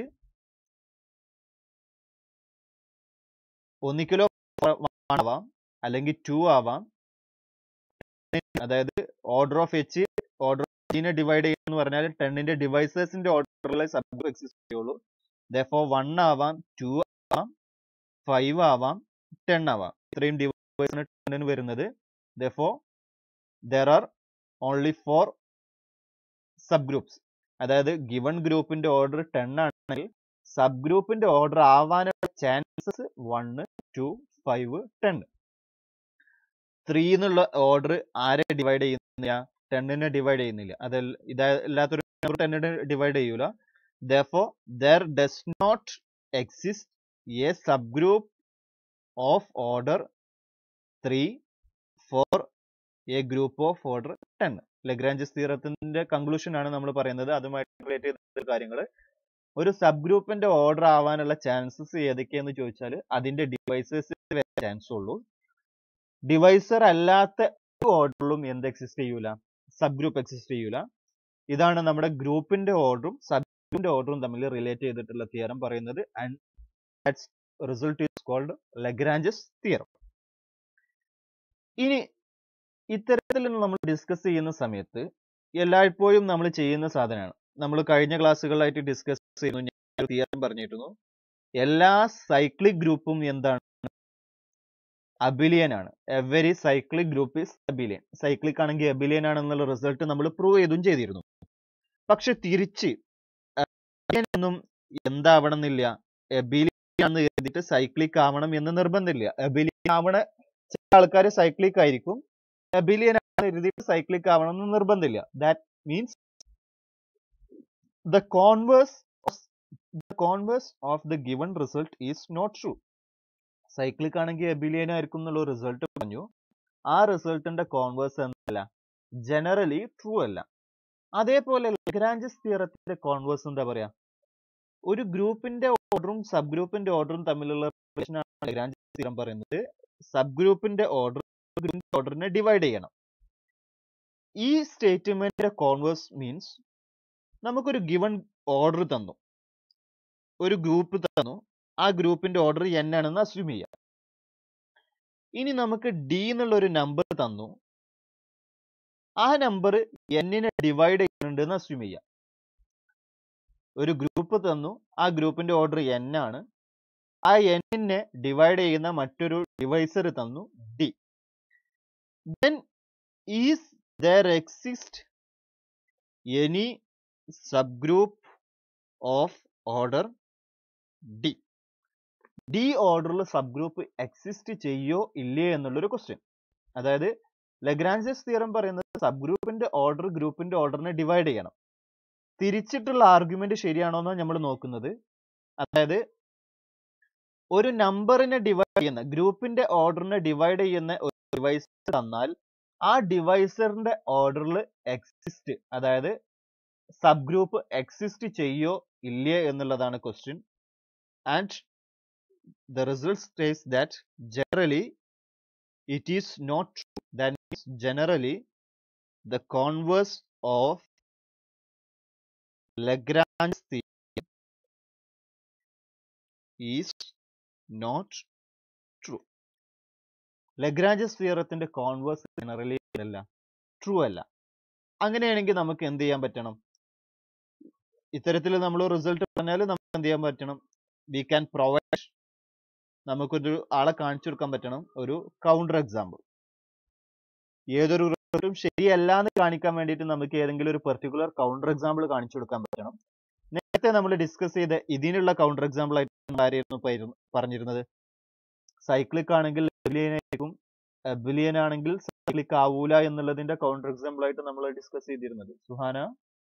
ഒന്നിക്കിലോ ആവാം അല്ലെങ്കിൽ ടു ആവാം അതായത് ഓർഡർ ഓഫ് എച്ച് ഓർഡർ നെ ഡിവൈഡ് ചെയ്യുന്ന പറഞ്ഞാൽ ടെന്നിന്റെ ഡിവൈസേഴ്സിന്റെ ഓർഡറിലെ സബ് ഗ്രൂപ്പ് എക്സിസ്റ്റ് ചെയ്യുള്ളൂ ദോ വൺ ആവാം ടു ആവാം ഫൈവ് ആവാം ടെൻ ആവാം ഇത്രയും ഡിവൈസിന് ടെന്നിന് വരുന്നത് though there are only four subgroups അതായത് ഗിവൺ ഗ്രൂപ്പിന്റെ ഓർഡർ ടെൻ ആണെങ്കിൽ സബ് ഗ്രൂപ്പിന്റെ ഓർഡർ ആവാനുള്ള chances one two five ten three എന്നുള്ള ഓർഡർ ആരെ ഡിവൈഡ് ചെയ്യുന്നില്ല ടെന്നിനെ ഡിവൈഡ് ചെയ്യുന്നില്ല അത് ഇതല്ലാത്തൊരു നമ്പർ ടെന്നിനെ ഡിവൈഡ് ചെയ്യൂല though there does not exist a subgroup of order three for a group of order ten Lagrange's തിയറത്തിന്റെ കൺക്ലൂഷൻ ആണ് നമ്മൾ പറയുന്നത് അതുമായിട്ട് റിലേറ്റ് ചെയ്ത കാര്യങ്ങൾ ഒരു സബ് ഗ്രൂപ്പിന്റെ ഓർഡർ ആവാനുള്ള ചാൻസസ് ഏതൊക്കെയെന്ന് ചോദിച്ചാൽ അതിന്റെ ഡിവൈസേഴ്സ് ചാൻസ് ഉള്ളൂ ഡിവൈസർ അല്ലാത്ത ഒരു ഓർഡറിലും എന്ത് എക്സിസ്റ്റ് ചെയ്യൂല സബ് ഗ്രൂപ്പ് എക്സിസ്റ്റ് ചെയ്യൂല ഇതാണ് നമ്മുടെ ഗ്രൂപ്പിന്റെ ഓർഡറും സബ് ഗ്രൂപ്പിന്റെ ഓർഡറും തമ്മിൽ റിലേറ്റ് ചെയ്തിട്ടുള്ള തിയറം പറയുന്നത് and that's result is called Lagrange's theorem ഇനി ഇത്തരത്തിൽ നമ്മൾ ഡിസ്കസ് ചെയ്യുന്ന സമയത്ത് എല്ലായ്പ്പോഴും നമ്മൾ ചെയ്യുന്ന സാധനമാണ് നമ്മൾ കഴിഞ്ഞ ക്ലാസ്സുകളായിട്ട് ഡിസ്കസ് ചെയ്യുന്നു ഞാൻ തിയറം പറഞ്ഞിരുന്നു എല്ലാ സൈക്ലിക് ഗ്രൂപ്പും എന്താണ് അബിലിയൻ ആണ് every cyclic group is abelian cyclic ആണെങ്കിൽ അബിലിയൻ ആണെന്നുള്ള റിസൾട്ട് നമ്മൾ പ്രൂവ് ചെയ്തും ചെയ്തിരുന്നു പക്ഷെ തിരിച്ച് ഒന്നും എന്താവണം എന്നില്ല എബിലിയൻ ആണെന്ന് കരുതിയിട്ട് സൈക്ലിക് ആവണം എന്ന് നിർബന്ധമില്ല എബിലിയൻ ആവണ ചില ആൾക്കാർ സൈക്ലിക് ആയിരിക്കും എബിലിയൻ ആണെന്ന് കരുതിയിട്ട് സൈക്ലിക് ആവണം എന്ന് നിർബന്ധമില്ല that means the converse the converse of the given result is not true cyclic ആണെങ്കിൽ എബിലിയൻ ആയിരിക്കും എന്നുള്ള റിസൾട്ട് പറഞ്ഞു ആ റിസൾട്ടിന്റെ കോൺവേഴ്സ് എന്നല്ല ജനറലി ട്രൂ അല്ല അതേപോലെ ലഗ്രാഞ്ചസ് തിയറത്തിന്റെ കോൺവേഴ്സ് എന്താ പറയാ ഒരു ഗ്രൂപ്പിന്റെ ഓർഡറും സബ് ഗ്രൂപ്പിന്റെ ഓർഡറും തമ്മിലുള്ള റിലേഷൻ ആണ് ലഗ്രാഞ്ചസ് തിയറം പറയുന്നത് സബ് ഗ്രൂപ്പിന്റെ ഓർഡർ ഗ്രൂപ്പിന്റെ ഓർഡറിനെ ഡിവൈഡ് ചെയ്യണം ഈ സ്റ്റേറ്റ്മെന്റിന്റെ കോൺവേഴ്സ് മീൻസ് നമുക്കൊരു ഗിവൺ ഓർഡർ തന്നു ഒരു ഗ്രൂപ്പ് തന്നു ആ ഗ്രൂപ്പിന്റെ ഓർഡർ എൻ ആണെന്ന് അസ്യൂം ചെയ്യാം ഇനി നമുക്ക് ഡി എന്നുള്ള ഒരു നമ്പർ തന്നു ആ നമ്പർ എന്നിനെ ഡിവൈഡ് ചെയ്യുന്നുണ്ട് എന്ന് അസ്യൂം ചെയ്യാം ഒരു ഗ്രൂപ്പ് തന്നു ആ ഗ്രൂപ്പിന്റെ ഓർഡർ എൻ ആണ് ആ എന്നിനെ ഡിവൈഡ് ചെയ്യുന്ന മറ്റൊരു ഡിവൈസർ തന്നു D then is there exist any subgroup of order D D ഓർഡറിൽ സബ് ഗ്രൂപ്പ് എക്സിസ്റ്റ് ചെയ്യോ ഇല്ലേ എന്നുള്ളൊരു ക്വസ്റ്റ്യൻ അതായത് ലഗ്രാഞ്ചസ് തിയറം പറയുന്നത് സബ് ഗ്രൂപ്പിന്റെ ഓർഡർ ഗ്രൂപ്പിന്റെ ഓർഡറിനെ ഡിവൈഡ് ചെയ്യണം തിരിച്ചിട്ടുള്ള ആർഗ്യുമെന്റ് ശരിയാണോ എന്നാണ് നമ്മൾ നോക്കുന്നത് അതായത് ഒരു നമ്പറിനെ ഡിവൈഡ് ചെയ്യുന്ന ഗ്രൂപ്പിന്റെ ഓർഡറിനെ ഡിവൈഡ് ചെയ്യുന്ന ഒരു ഡിവൈസ് തന്നാൽ ആ ഡിവൈസറിന്റെ ഓർഡറിൽ എക്സിസ്റ്റ് അതായത് സബ് ഗ്രൂപ്പ് എക്സിസ്റ്റ് ചെയ്യോ ഇല്ലേ എന്നുള്ളതാണ് question and the result states that generally it is not true. That means generally the converse of Lagrange theorem is not true. Lagrange's തിയറത്തിന്റെ കോൺവേഴ്സ് ജനറലി അല്ല ട്രൂ അല്ല അങ്ങനെയാണെങ്കിൽ നമുക്ക് എന്ത് ചെയ്യാൻ പറ്റണം ഇത്തരത്തിൽ നമ്മൾ റിസൾട്ട് പറഞ്ഞാൽ നമുക്ക് എന്ത് ചെയ്യാൻ പറ്റണം വി ക്യാൻ പ്രൊവൈഡ് നമുക്കൊരു ആളെ കാണിച്ചു കൊടുക്കാൻ പറ്റണം ഒരു കൗണ്ടർ എക്സാമ്പിൾ ഏതൊരു റിസൾട്ടും ശരിയല്ല എന്ന് കാണിക്കാൻ വേണ്ടിയിട്ട് നമുക്ക് ഏതെങ്കിലും ഒരു പെർട്ടിക്കുലർ കൗണ്ടർ എക്സാമ്പിൾ കാണിച്ചു കൊടുക്കാൻ പറ്റണം നേരത്തെ നമ്മൾ ഡിസ്കസ് ചെയ്ത ഇതിനുള്ള കൗണ്ടർ എക്സാമ്പിൾ ആയിട്ട് ആരായിരുന്നു പറഞ്ഞിരുന്നത് സൈക്ലിക് ആണെങ്കിൽ എബിലിയനായിരിക്കും എബിലിയൻ ആണെങ്കിൽ സൈക്ലിക് ആവൂല എന്നുള്ളതിന്റെ കൗണ്ടർ എക്സാമ്പിൾ ആയിട്ട് നമ്മൾ ഡിസ്കസ് ചെയ്തിരുന്നത് സുഹാന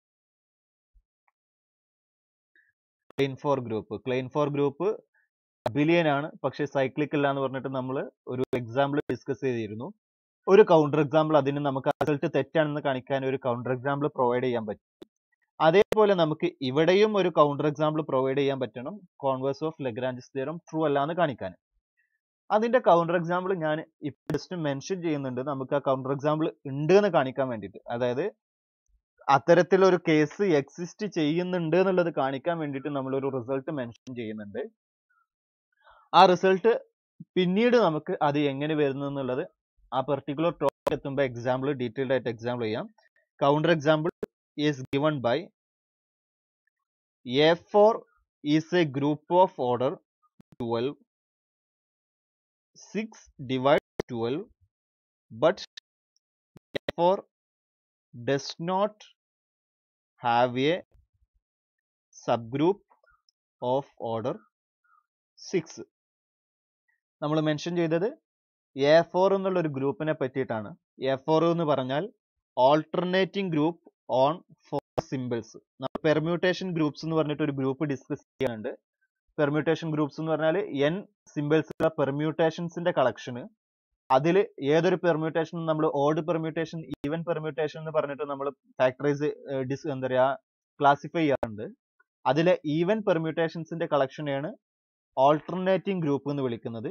Klein four group Klein four group abelian ആണ് പക്ഷെ സൈക്ലിക് അല്ല എന്ന് പറഞ്ഞിട്ട് നമ്മൾ ഒരു എക്സാമ്പിൾ ഡിസ്കസ് ചെയ്തിരുന്നു ഒരു കൗണ്ടർ എക്സാമ്പിൾ അതിന് നമുക്ക് റിസൾട്ട് തെറ്റാണെന്ന് കാണിക്കാൻ ഒരു കൗണ്ടർ എക്സാമ്പിൾ പ്രൊവൈഡ് ചെയ്യാൻ പറ്റും അതേപോലെ നമുക്ക് ഇവിടെയും ഒരു കൗണ്ടർ എക്സാമ്പിൾ പ്രൊവൈഡ് ചെയ്യാൻ പറ്റണം converse of Lagrange's theorem true അല്ല എന്ന് കാണിക്കാൻ അതിന്റെ കൗണ്ടർ എക്സാമ്പിൾ ഞാൻ ഇപ്പൊ ജസ്റ്റ് മെൻഷൻ ചെയ്യുന്നുണ്ട് നമുക്ക് ആ കൗണ്ടർ എക്സാമ്പിൾ ഉണ്ട് എന്ന് കാണിക്കാൻ വേണ്ടിയിട്ട് അതായത് അത്തരത്തിലൊരു കേസ് എക്സിസ്റ്റ് ചെയ്യുന്നുണ്ട് എന്നുള്ളത് കാണിക്കാൻ വേണ്ടിയിട്ട് നമ്മൾ ഒരു റിസൾട്ട് മെൻഷൻ ചെയ്യുന്നുണ്ട് ആ റിസൾട്ട് പിന്നീട് നമുക്ക് അത് എങ്ങനെ വരുന്നു എന്നുള്ളത് ആ പെർട്ടിക്കുലർ ടോപ്പിക് എത്തുമ്പോൾ എക്സാമ്പിൾ ഡീറ്റെയിൽഡ് ആയിട്ട് എക്സാമ്പിൾ ചെയ്യാം counter example is given by A four is a group of order twelve six divide twelve but A four does not have a subgroup of order six നമ്മൾ mention ചെയ്തത് A four എന്നുള്ള ഒരു ഗ്രൂപ്പിനെ പറ്റിയിട്ടാണ് A four എന്ന് പറഞ്ഞാൽ alternating group on four symbols നമ്മൾ permutation groups എന്ന് പറഞ്ഞിട്ട് ഒരു ഗ്രൂപ്പ് ഡിസ്കസ് ചെയ്യാനുണ്ട് പെർമ്യൂട്ടേഷൻ ഗ്രൂപ്പ്സ് എന്ന് പറഞ്ഞാൽ എൻ സിമ്പിൾസ് പെർമ്യൂട്ടേഷൻസിന്റെ കളക്ഷന് അതിൽ ഏതൊരു പെർമ്യൂട്ടേഷൻ നമ്മൾ ഓഡ് പെർമ്യൂട്ടേഷൻ ഈവൻ പെർമ്യൂട്ടേഷൻ എന്ന് പറഞ്ഞിട്ട് നമ്മൾ ഫാക്ടറൈസ് ഡിസ് എന്താ പറയുക ക്ലാസിഫൈ ചെയ്യാറുണ്ട് അതിലെ ഈവൻ പെർമ്യൂട്ടേഷൻസിന്റെ കളക്ഷനെയാണ് ഓൾട്ടർനേറ്റിംഗ് ഗ്രൂപ്പ് എന്ന് വിളിക്കുന്നത്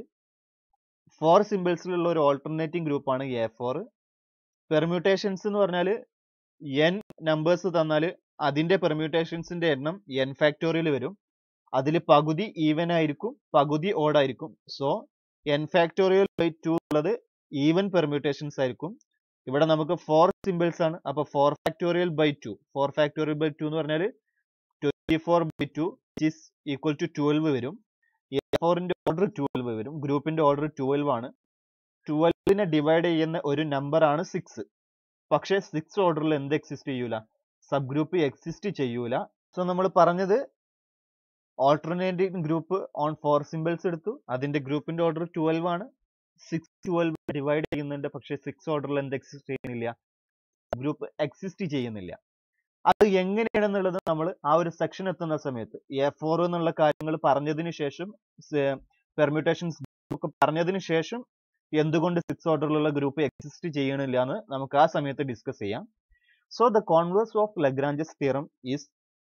ഫോർ സിമ്പിൾസിലുള്ള ഒരു ഓൾട്ടർനേറ്റിംഗ് ഗ്രൂപ്പാണ് എ ഫോർ പെർമ്യൂട്ടേഷൻസ് എന്ന് പറഞ്ഞാൽ എൻ നമ്പേഴ്സ് തന്നാൽ അതിന്റെ പെർമ്യൂട്ടേഷൻസിന്റെ എണ്ണം എൻ ഫാക്ടോറിയൽ വരും അതിൽ പകുതി ഈവൻ ആയിരിക്കും പകുതി ഓഡ് ആയിരിക്കും so N factorial by two ഉള്ളത് ഈവൻ പെർമ്യൂട്ടേഷൻസ് ആയിരിക്കും ഇവിടെ നമുക്ക് ഫോർ സിമ്പിൾസ് ആണ് അപ്പൊ four factorial by two four factorial by two എന്ന് പറഞ്ഞാൽ twenty four by two is equal to twelve വരും എ ഫോറിന്റെ ഓർഡർ ട്വൽവ് വരും ഗ്രൂപ്പിന്റെ ഓർഡർ ട്വൽവ് ആണ് ട്വൽവിനെ ഡിവൈഡ് ചെയ്യുന്ന ഒരു നമ്പർ ആണ് സിക്സ് പക്ഷേ സിക്സ് ഓർഡറിൽ എന്ത് എക്സിസ്റ്റ് ചെയ്യൂല സബ് ഗ്രൂപ്പ് എക്സിസ്റ്റ് ചെയ്യൂല സോ നമ്മൾ പറഞ്ഞത് alternative group on four symbols എടുത്തു അതിന്റെ ഗ്രൂപ്പിന്റെ ഓർഡർ ട്വൽവ് ആണ് സിക്സ് ട്വൽവ് ഡിവൈഡ് ചെയ്യുന്നുണ്ട് പക്ഷേ സിക്സ് ഓർഡറിൽ എന്ത് എക്സിസ്റ്റ് ചെയ്യുന്നില്ല ഗ്രൂപ്പ് എക്സിസ്റ്റ് ചെയ്യുന്നില്ല അത് എങ്ങനെയാണെന്നുള്ളത് നമ്മൾ ആ ഒരു സെക്ഷൻ എത്തുന്ന സമയത്ത് എ ഫോർ എന്നുള്ള കാര്യങ്ങൾ പറഞ്ഞതിന് ശേഷം പെർമ്യൂട്ടേഷൻസ് ഒക്കെ പറഞ്ഞതിന് ശേഷം എന്തുകൊണ്ട് സിക്സ് ഓർഡറിലുള്ള ഗ്രൂപ്പ് എക്സിസ്റ്റ് ചെയ്യണില്ല എന്ന് നമുക്ക് ആ സമയത്ത് ഡിസ്കസ് ചെയ്യാം so the converse of Lagrange's theorem is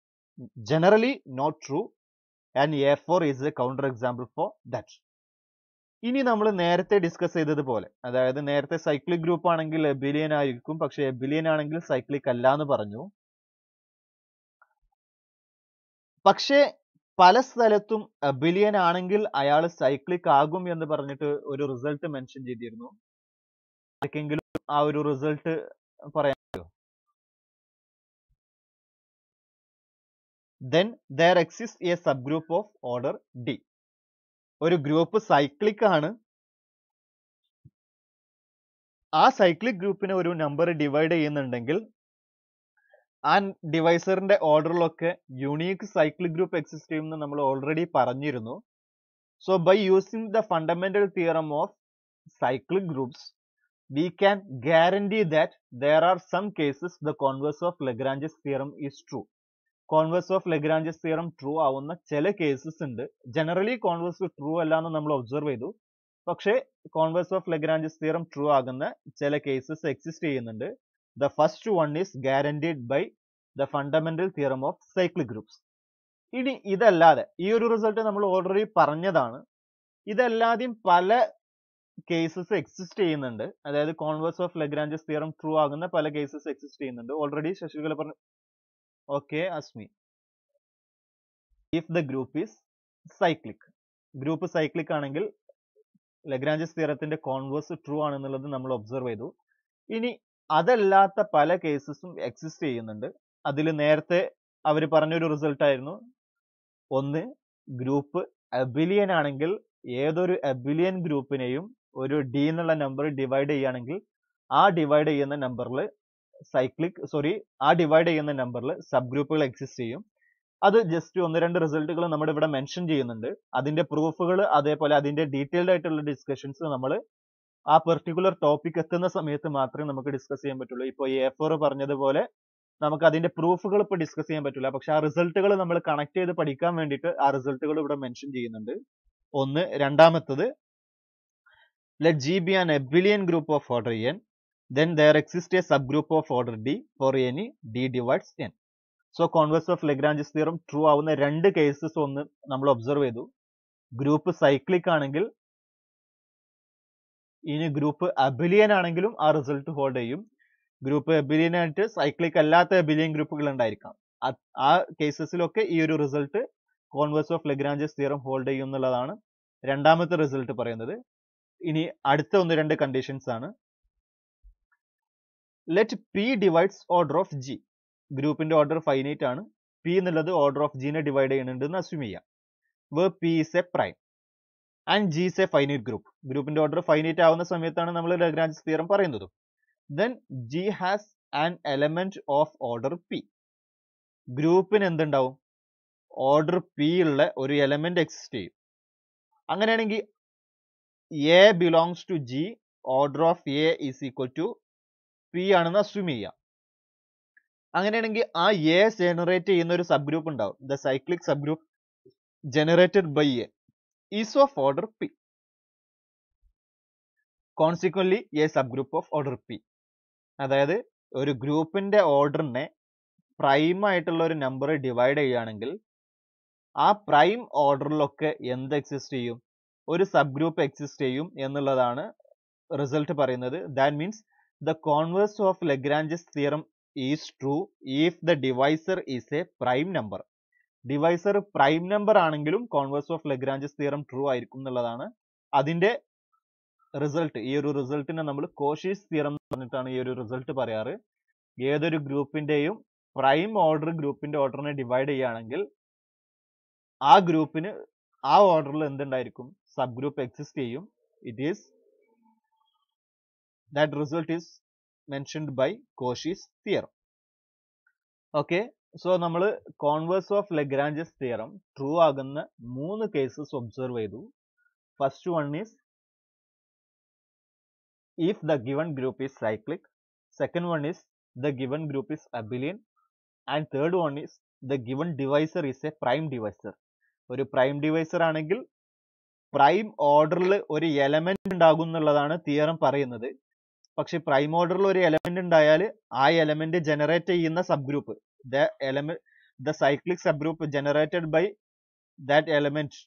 generally not true and A four is a counter example for that ഇനി നമ്മൾ നേരത്തെ ഡിസ്കസ് ചെയ്തതുപോലെ അതായത് നേരത്തെ സൈക്ലിക് ഗ്രൂപ്പ് ആണെങ്കിൽ എബിലിയൻ ആയിരിക്കും പക്ഷെ എബിലിയൻ ആണെങ്കിൽ സൈക്ലിക് അല്ല എന്ന് പറഞ്ഞു പക്ഷേ പല സ്ഥലത്തും അബിലിയൻ ആണെങ്കിൽ അയാൾ സൈക്ലിക് ആകും എന്ന് പറഞ്ഞിട്ട് ഒരു റിസൾട്ട് മെൻഷൻ ചെയ്തിരുന്നു ആർക്കെങ്കിലും ആ ഒരു റിസൾട്ട് പറയാൻ പറ്റുമോ then there exist a subgroup of order D ഒരു ഗ്രൂപ്പ് സൈക്ലിക് ആണ് ആ സൈക്ലിക് ഗ്രൂപ്പിനെ ഒരു നമ്പർ ഡിവൈഡ് ചെയ്യുന്നുണ്ടെങ്കിൽ ആ ഡിവൈസറിന്റെ ഓർഡറിലൊക്കെ യുണീക്ക് സൈക്ലിക് ഗ്രൂപ്പ് എക്സിസ്റ്റ് ചെയ്യുമെന്ന് നമ്മൾ ഓൾറെഡി പറഞ്ഞിരുന്നു so by using the fundamental theorem of cyclic groups we can guarantee that there are some cases the converse of Lagrange's theorem is true. Converse of Lagrange's theorem true ആവുന്ന ചില cases ഉണ്ട് generally converse true അല്ല എന്ന് നമ്മൾ observe ചെയ്തു പക്ഷേ converse of Lagrange's theorem true ആകുന്ന ചില കേസസ് എക്സിസ്റ്റ് ചെയ്യുന്നുണ്ട് the first one is guaranteed by the fundamental theorem of cyclic groups ഇനി ഇതല്ലാതെ ഈ ഒരു റിസൾട്ട് നമ്മൾ ഓൾറെഡി പറഞ്ഞതാണ് ഇതല്ലാതെയും പല കേസസ് എക്സിസ്റ്റ് ചെയ്യുന്നുണ്ട് അതായത് converse of Lagrange's theorem true ആകുന്ന പല കേസസ് എക്സിസ്റ്റ് ചെയ്യുന്നുണ്ട് ഓൾറെഡി ശശികല പറഞ്ഞു ഓക്കെ അസ്മി if the group is cyclic group cyclic ആണെങ്കിൽ ലഗ്രാഞ്ചസ് തിയറത്തിന്റെ കോൺവേഴ്സ് ട്രൂ ആണെന്നുള്ളത് നമ്മൾ ഒബ്സർവ് ചെയ്തു ഇനി അതല്ലാത്ത പല കേസസും എക്സിസ്റ്റ് ചെയ്യുന്നുണ്ട് അതിൽ നേരത്തെ അവർ പറഞ്ഞൊരു റിസൾട്ട് ആയിരുന്നു ഒന്ന് ഗ്രൂപ്പ് അബിലിയൻ ആണെങ്കിൽ ഏതൊരു അബിലിയൻ ഗ്രൂപ്പിനെയും ഒരു ഡി എന്നുള്ള നമ്പർ ഡിവൈഡ് ചെയ്യുകയാണെങ്കിൽ ആ ഡിവൈഡ് ചെയ്യുന്ന നമ്പറിൽ സൈക്ലിക് സോറി ആ ഡിവൈഡ് ചെയ്യുന്ന നമ്പറിൽ സബ് ഗ്രൂപ്പുകൾ എക്സിസ്റ്റ് ചെയ്യും അത് ജസ്റ്റ് ഒന്ന് രണ്ട് റിസൾട്ടുകൾ നമ്മുടെ ഇവിടെ മെൻഷൻ ചെയ്യുന്നുണ്ട് അതിന്റെ പ്രൂഫുകൾ അതേപോലെ അതിന്റെ ഡീറ്റെയിൽഡ് ആയിട്ടുള്ള ഡിസ്കഷൻസ് നമ്മൾ ആ പെർട്ടിക്കുലർ ടോപ്പിക് എത്തുന്ന സമയത്ത് മാത്രമേ നമുക്ക് ഡിസ്കസ് ചെയ്യാൻ പറ്റുള്ളൂ ഇപ്പോൾ എ ഫോർ പറഞ്ഞതുപോലെ നമുക്ക് അതിന്റെ പ്രൂഫുകൾ ഇപ്പോൾ ഡിസ്കസ് ചെയ്യാൻ പറ്റില്ല പക്ഷെ ആ റിസൾട്ടുകൾ നമ്മൾ കണക്ട് ചെയ്ത് പഠിക്കാൻ വേണ്ടിയിട്ട് ആ റിസൾട്ടുകൾ ഇവിടെ മെൻഷൻ ചെയ്യുന്നുണ്ട് ഒന്ന് രണ്ടാമത്തത് let G be an abelian group of order n, then there exists a subgroup of order D for any D divides n. So converse of Lagrange's theorem true ആവുന്ന രണ്ട് കേസസ് ഒന്ന് നമ്മൾ ഒബ്സർവ് ചെയ്തു group cyclic ആണെങ്കിൽ ഇനി group abelian ആണെങ്കിലും ആ result hold ചെയ്യും ഗ്രൂപ്പ് അബിലിയൻ ആയിട്ട് സൈക്ലിക് അല്ലാത്ത അബിലിയൻ ഗ്രൂപ്പുകൾ ഉണ്ടായിരിക്കാം അത് ആ കേസസിലൊക്കെ ഈ ഒരു result converse of Lagrange's theorem hold ചെയ്യും എന്നുള്ളതാണ് രണ്ടാമത്തെ റിസൾട്ട് പറയുന്നത് ഇനി അടുത്ത ഒന്ന് രണ്ട് കണ്ടീഷൻസ് ആണ് let P divides order of G ഗ്രൂപ്പിന്റെ ഓർഡർ ഫൈനൈറ്റ് ആണ് പി എന്നുള്ളത് ഓർഡർ ഓഫ് ജിനെ ഡിവൈഡ് ചെയ്യുന്നുണ്ട് എന്ന് അസ്യൂം ചെയ്യാം where P is a prime and G is a finite group ഗ്രൂപ്പിന്റെ ഓർഡർ ഫൈനൈറ്റ് ആവുന്ന സമയത്താണ് നമ്മൾ ലഗ്രാഞ്ച് തിയറം പറയുന്നത് then G has an element of order P ഗ്രൂപ്പിന് എന്തുണ്ടാവും ഓർഡർ പി ഉള്ള ഒരു എലമെന്റ് എക്സിസ്റ്റ് ചെയ്യും അങ്ങനെയാണെങ്കിൽ A belongs to G order of A is equal to P ആണെന്ന് അസ്യൂം ചെയ്യാം അങ്ങനെയാണെങ്കിൽ ആ എ ജനറേറ്റ് ചെയ്യുന്ന ഒരു സബ് ഗ്രൂപ്പ് ഉണ്ടാവും the cyclic subgroup generated by A is of order P consequently a subgroup of order P അതായത് ഒരു ഗ്രൂപ്പിന്റെ ഓർഡറിനെ പ്രൈം ആയിട്ടുള്ള ഒരു നമ്പർ ഡിവൈഡ് ചെയ്യുകയാണെങ്കിൽ ആ പ്രൈം ഓർഡറിലൊക്കെ എന്ത് എക്സിസ്റ്റ് ചെയ്യും ഒരു സബ് ഗ്രൂപ്പ് എക്സിസ്റ്റ് ചെയ്യും എന്നുള്ളതാണ് റിസൾട്ട് പറയുന്നത് that means the converse of Lagrange's theorem is true if the divisor is a prime number divisor prime number ആണെങ്കിലും converse of Lagrange's theorem true ആയിരിക്കും എന്നുള്ളതാണ് അതിന്റെ റിസൾട്ട് ഈ ഒരു റിസൾട്ടിനെ നമ്മൾ കോഷീസ് തിയറം എന്ന് പറഞ്ഞിട്ടാണ് ഈ ഒരു റിസൾട്ട് പറയാറ് ഏതൊരു ഗ്രൂപ്പിന്റെയും പ്രൈം ഓർഡർ ഗ്രൂപ്പിന്റെ ഓർഡറിനെ ഡിവൈഡ് ചെയ്യുകയാണെങ്കിൽ ആ ഗ്രൂപ്പിന് ആ ഓർഡറിൽ എന്തുണ്ടായിരിക്കും സബ് ഗ്രൂപ്പ് എക്സിസ്റ്റ് ചെയ്യും it is that result is mentioned by Cauchy's theorem okay so നമ്മൾ converse of Lagrange's theorem true ആകുന്ന മൂന്ന് കേസസ് ഒബ്സർവ് ചെയ്തു first one is if the given group is cyclic second one is the given group is abelian and third one is the given divisor is a prime divisor ഒരു prime divisor ആണെങ്കിൽ prime ഓർഡറിൽ ഒരു element ഉണ്ടാകും എന്നുള്ളതാണ് theorem പറയുന്നത് പക്ഷെ prime ഓർഡറിൽ ഒരു എലമെന്റ് ഉണ്ടായാൽ ആ എലമെന്റ് ജനറേറ്റ് ചെയ്യുന്ന subgroup the element the cyclic subgroup generated by that element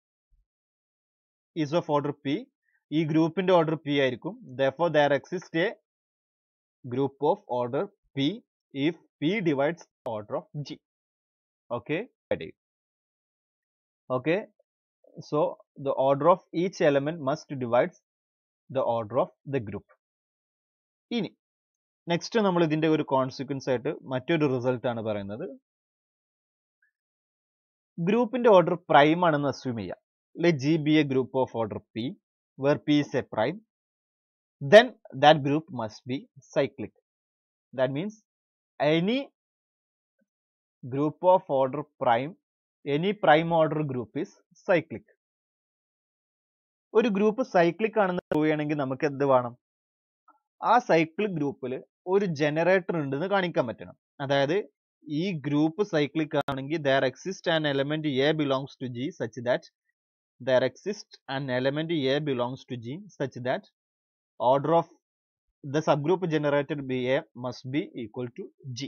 is of order P ഈ ഗ്രൂപ്പിന്റെ ഓർഡർ പി ആയിരിക്കും though there exist a group of order P if P divides order of G okay okay so the order of each element must divides the order of the group ഇനി next നമ്മൾ ഇതിന്റെ ഒരു consequence ആയിട്ട് മറ്റൊരു result ആണ് പറയുന്നത് ഗ്രൂപ്പിന്റെ order prime ആണെന്ന് അസ്യൂം ചെയ്യാം let G be a group of order P where P is a prime, then that group must be cyclic. That means any group of order prime, any prime order group is cyclic. ഒരു group cyclic ആണെന്ന് prove ചെയ്യണമെങ്കിൽ നമുക്ക് എന്ത് വേണം ആ cyclic ഗ്രൂപ്പിൽ ഒരു generator ഉണ്ടെന്ന് കാണിക്കാൻ പറ്റണം അതായത് ഈ ഗ്രൂപ്പ് സൈക്ലിക് ആണെങ്കിൽ there exist an element A belongs to G such that there exists an element A belongs to G such that order of the subgroup generated by A must be equal to G.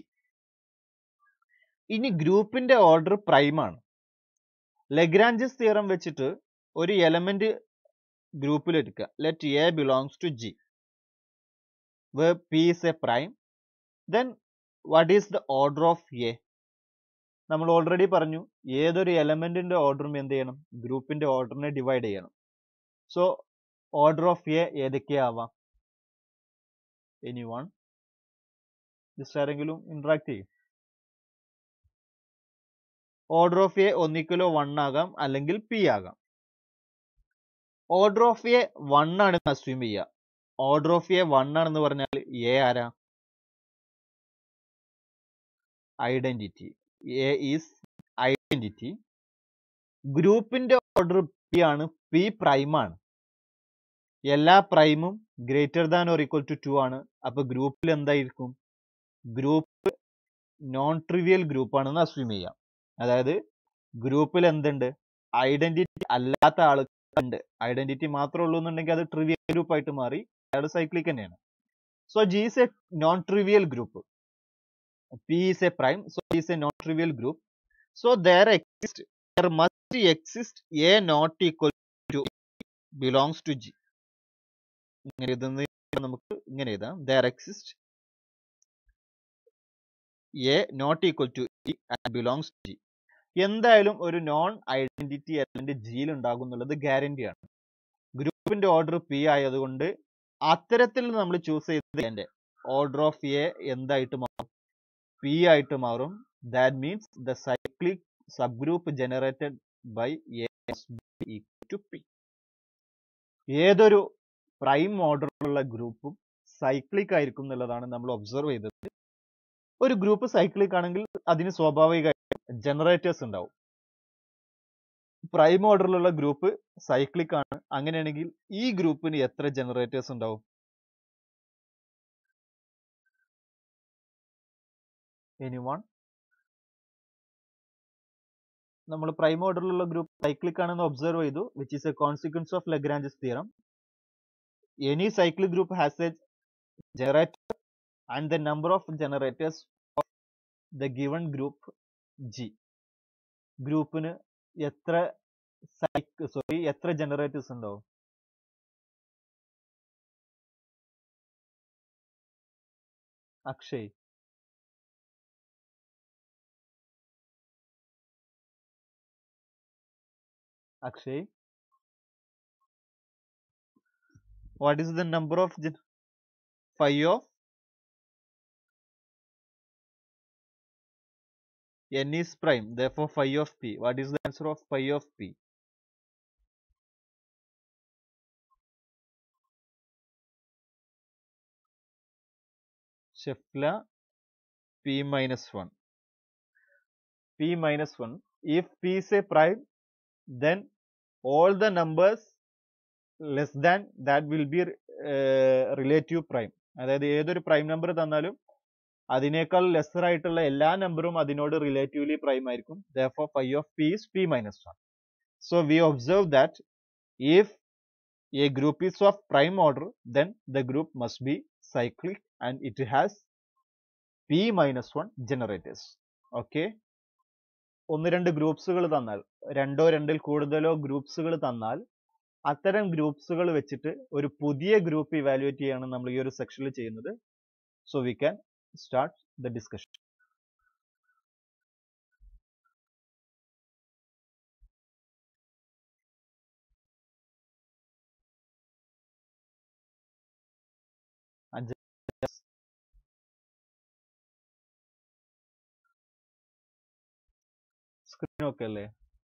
ഇനി ഗ്രൂപ്പിന്റെ order prime ആണ് Lagrange's theorem വെച്ചിട്ട് ഒരു element ഗ്രൂപ്പിൽ എടുക്കുക let A belongs to G P is a prime then what is the order of A നമ്മൾ already പറഞ്ഞു ഏതൊരു എലമെന്റിന്റെ ഓർഡറും എന്ത് ചെയ്യണം ഗ്രൂപ്പിന്റെ ഓർഡറിനെ ഡിവൈഡ് ചെയ്യണം സോ ഓർഡർ ഓഫ് എ ഏതൊക്കെയാവാം എനി വൺ ജസ്റ്റ് ആരെങ്കിലും ഇന്ററാക്ട് ചെയ്യും ഓർഡർ ഓഫ് എ ഒന്നിക്കലോ വൺ ആകാം അല്ലെങ്കിൽ പി ആകാം ഓർഡർ ഓഫ് എ വൺ ആണെന്ന് അസ്യൂം ചെയ്യുക ഓർഡർ ഓഫ് എ വൺ ആണെന്ന് പറഞ്ഞാൽ എ ആരാ ഐഡന്റിറ്റി എ ഈസ് ഐഡന്റിറ്റി ഗ്രൂപ്പിന്റെ ഓർഡർ പി ആണ് പി പ്രൈം ആണ് എല്ലാ പ്രൈമും greater than or equal to two ആണ് അപ്പൊ ഗ്രൂപ്പിൽ എന്തായിരിക്കും ഗ്രൂപ്പ് നോൺ ട്രിവിയൽ ഗ്രൂപ്പ് ആണെന്ന് അസ്യൂം ചെയ്യാം അതായത് ഗ്രൂപ്പിൽ എന്തുണ്ട് ഐഡന്റിറ്റി അല്ലാത്ത ആളുണ്ട് ഐഡന്റിറ്റി മാത്രമേ ഉള്ളൂ എന്നുണ്ടെങ്കിൽ അത് ട്രിവിയൽ ഗ്രൂപ്പ് ആയിട്ട് മാറി അയാൾ സൈക്ലിക് തന്നെയാണ് so G is a non trivial group P is a prime, so P is a non-trivial group. So there exist, there must exist A not equal to belongs to G. ഇങ്ങനെ എഴുതുന്ന നമുക്ക് ഇങ്ങനെ എഴുതാം there exist A not equal to E and belongs G എന്തായാലും ഒരു non identity element ജിയിൽ ഉണ്ടാകും എന്നുള്ളത് ഗ്യാരണ്ടിയാണ് ഗ്രൂപ്പിന്റെ ഓർഡർ പി ആയതുകൊണ്ട് അത്തരത്തിൽ നമ്മൾ ചൂസ് ചെയ്തതിന്റെ ഓർഡർ ഓഫ് എ എന്തായിട്ട് മാറും പി ആയിട്ട് മാറും that means the cyclic subgroup generated by A to P ഏതൊരു പ്രൈം ഓർഡറിലുള്ള ഗ്രൂപ്പും സൈക്ലിക് ആയിരിക്കും എന്നുള്ളതാണ് നമ്മൾ ഒബ്സർവ് ചെയ്തത് ഒരു ഗ്രൂപ്പ് സൈക്ലിക് ആണെങ്കിൽ അതിന് സ്വാഭാവികമായിട്ടും ജനറേറ്റേഴ്സ് ഉണ്ടാവും പ്രൈം ഓർഡറിലുള്ള ഗ്രൂപ്പ് സൈക്ലിക് ആണ് അങ്ങനെയാണെങ്കിൽ ഈ ഗ്രൂപ്പിന് എത്ര ജനറേറ്റേഴ്സ് ഉണ്ടാവും എനി വൺ നമ്മൾ പ്രൈം ഓർഡറിലുള്ള ഗ്രൂപ്പ് സൈക്ലിക് ആണെന്ന് ഒബ്സർവ് ചെയ്തു which is a consequence of Lagrange's theorem any cyclic group has a generator and the number of generators of the given group G. ഗ്രൂപ്പിന് എത്ര സൈക്ക് സോറി എത്ര generators ഉണ്ടാവും Akshay Akshay what is the number of gen phi of n is prime therefore phi of p what is the answer of phi of p Shefla p minus 1 p minus 1 if p is a prime then all the numbers less than that will be uh, relative prime അതായത് ഏതൊരു prime number തന്നാലും അതിനേക്കാൾ lesser ആയിട്ടുള്ള എല്ലാ നമ്പറും അതിനോട് relatively prime ആയിരിക്കും therefore phi of p is p minus 1 so we observe that if a group is of prime order then the group must be cyclic and it has p minus 1 generators okay ഒന്ന് രണ്ട് ഗ്രൂപ്പ്സുകൾ തന്നാൽ രണ്ടോ രണ്ടിൽ കൂടുതലോ ഗ്രൂപ്പ്സുകൾ തന്നാൽ അത്തരം ഗ്രൂപ്പ്സുകൾ വെച്ചിട്ട് ഒരു പുതിയ ഗ്രൂപ്പ് ഇവാലുവേറ്റ് ചെയ്യാണ് നമ്മൾ ഈ ഒരു സെക്ഷനിൽ ചെയ്യുന്നത് so we can start the discussion screen ഒക്കെ അല്ലേ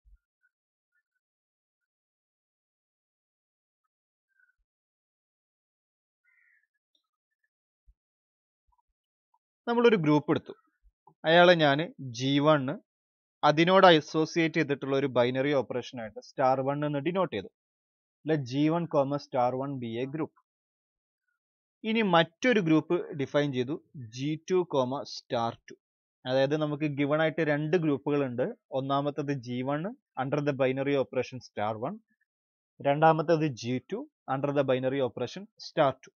നമ്മളൊരു ഗ്രൂപ്പ് എടുത്തു അയാളെ ഞാൻ ജി വണ് അതിനോട് അസോസിയേറ്റ് ചെയ്തിട്ടുള്ള ഒരു ബൈനറി ഓപ്പറേഷൻ ആയിട്ട് സ്റ്റാർ വൺ എന്ന് ഡിനോട്ട് ചെയ്തു let G one comma star one be a group ഇനി മറ്റൊരു ഗ്രൂപ്പ് ഡിഫൈൻ ചെയ്തു G two comma star two അതായത് നമുക്ക് ഗിവൺ ആയിട്ട് രണ്ട് ഗ്രൂപ്പുകൾ ഉണ്ട് ഒന്നാമത്തത് G one under the binary operation star one രണ്ടാമത്തത് G two under the binary operation star two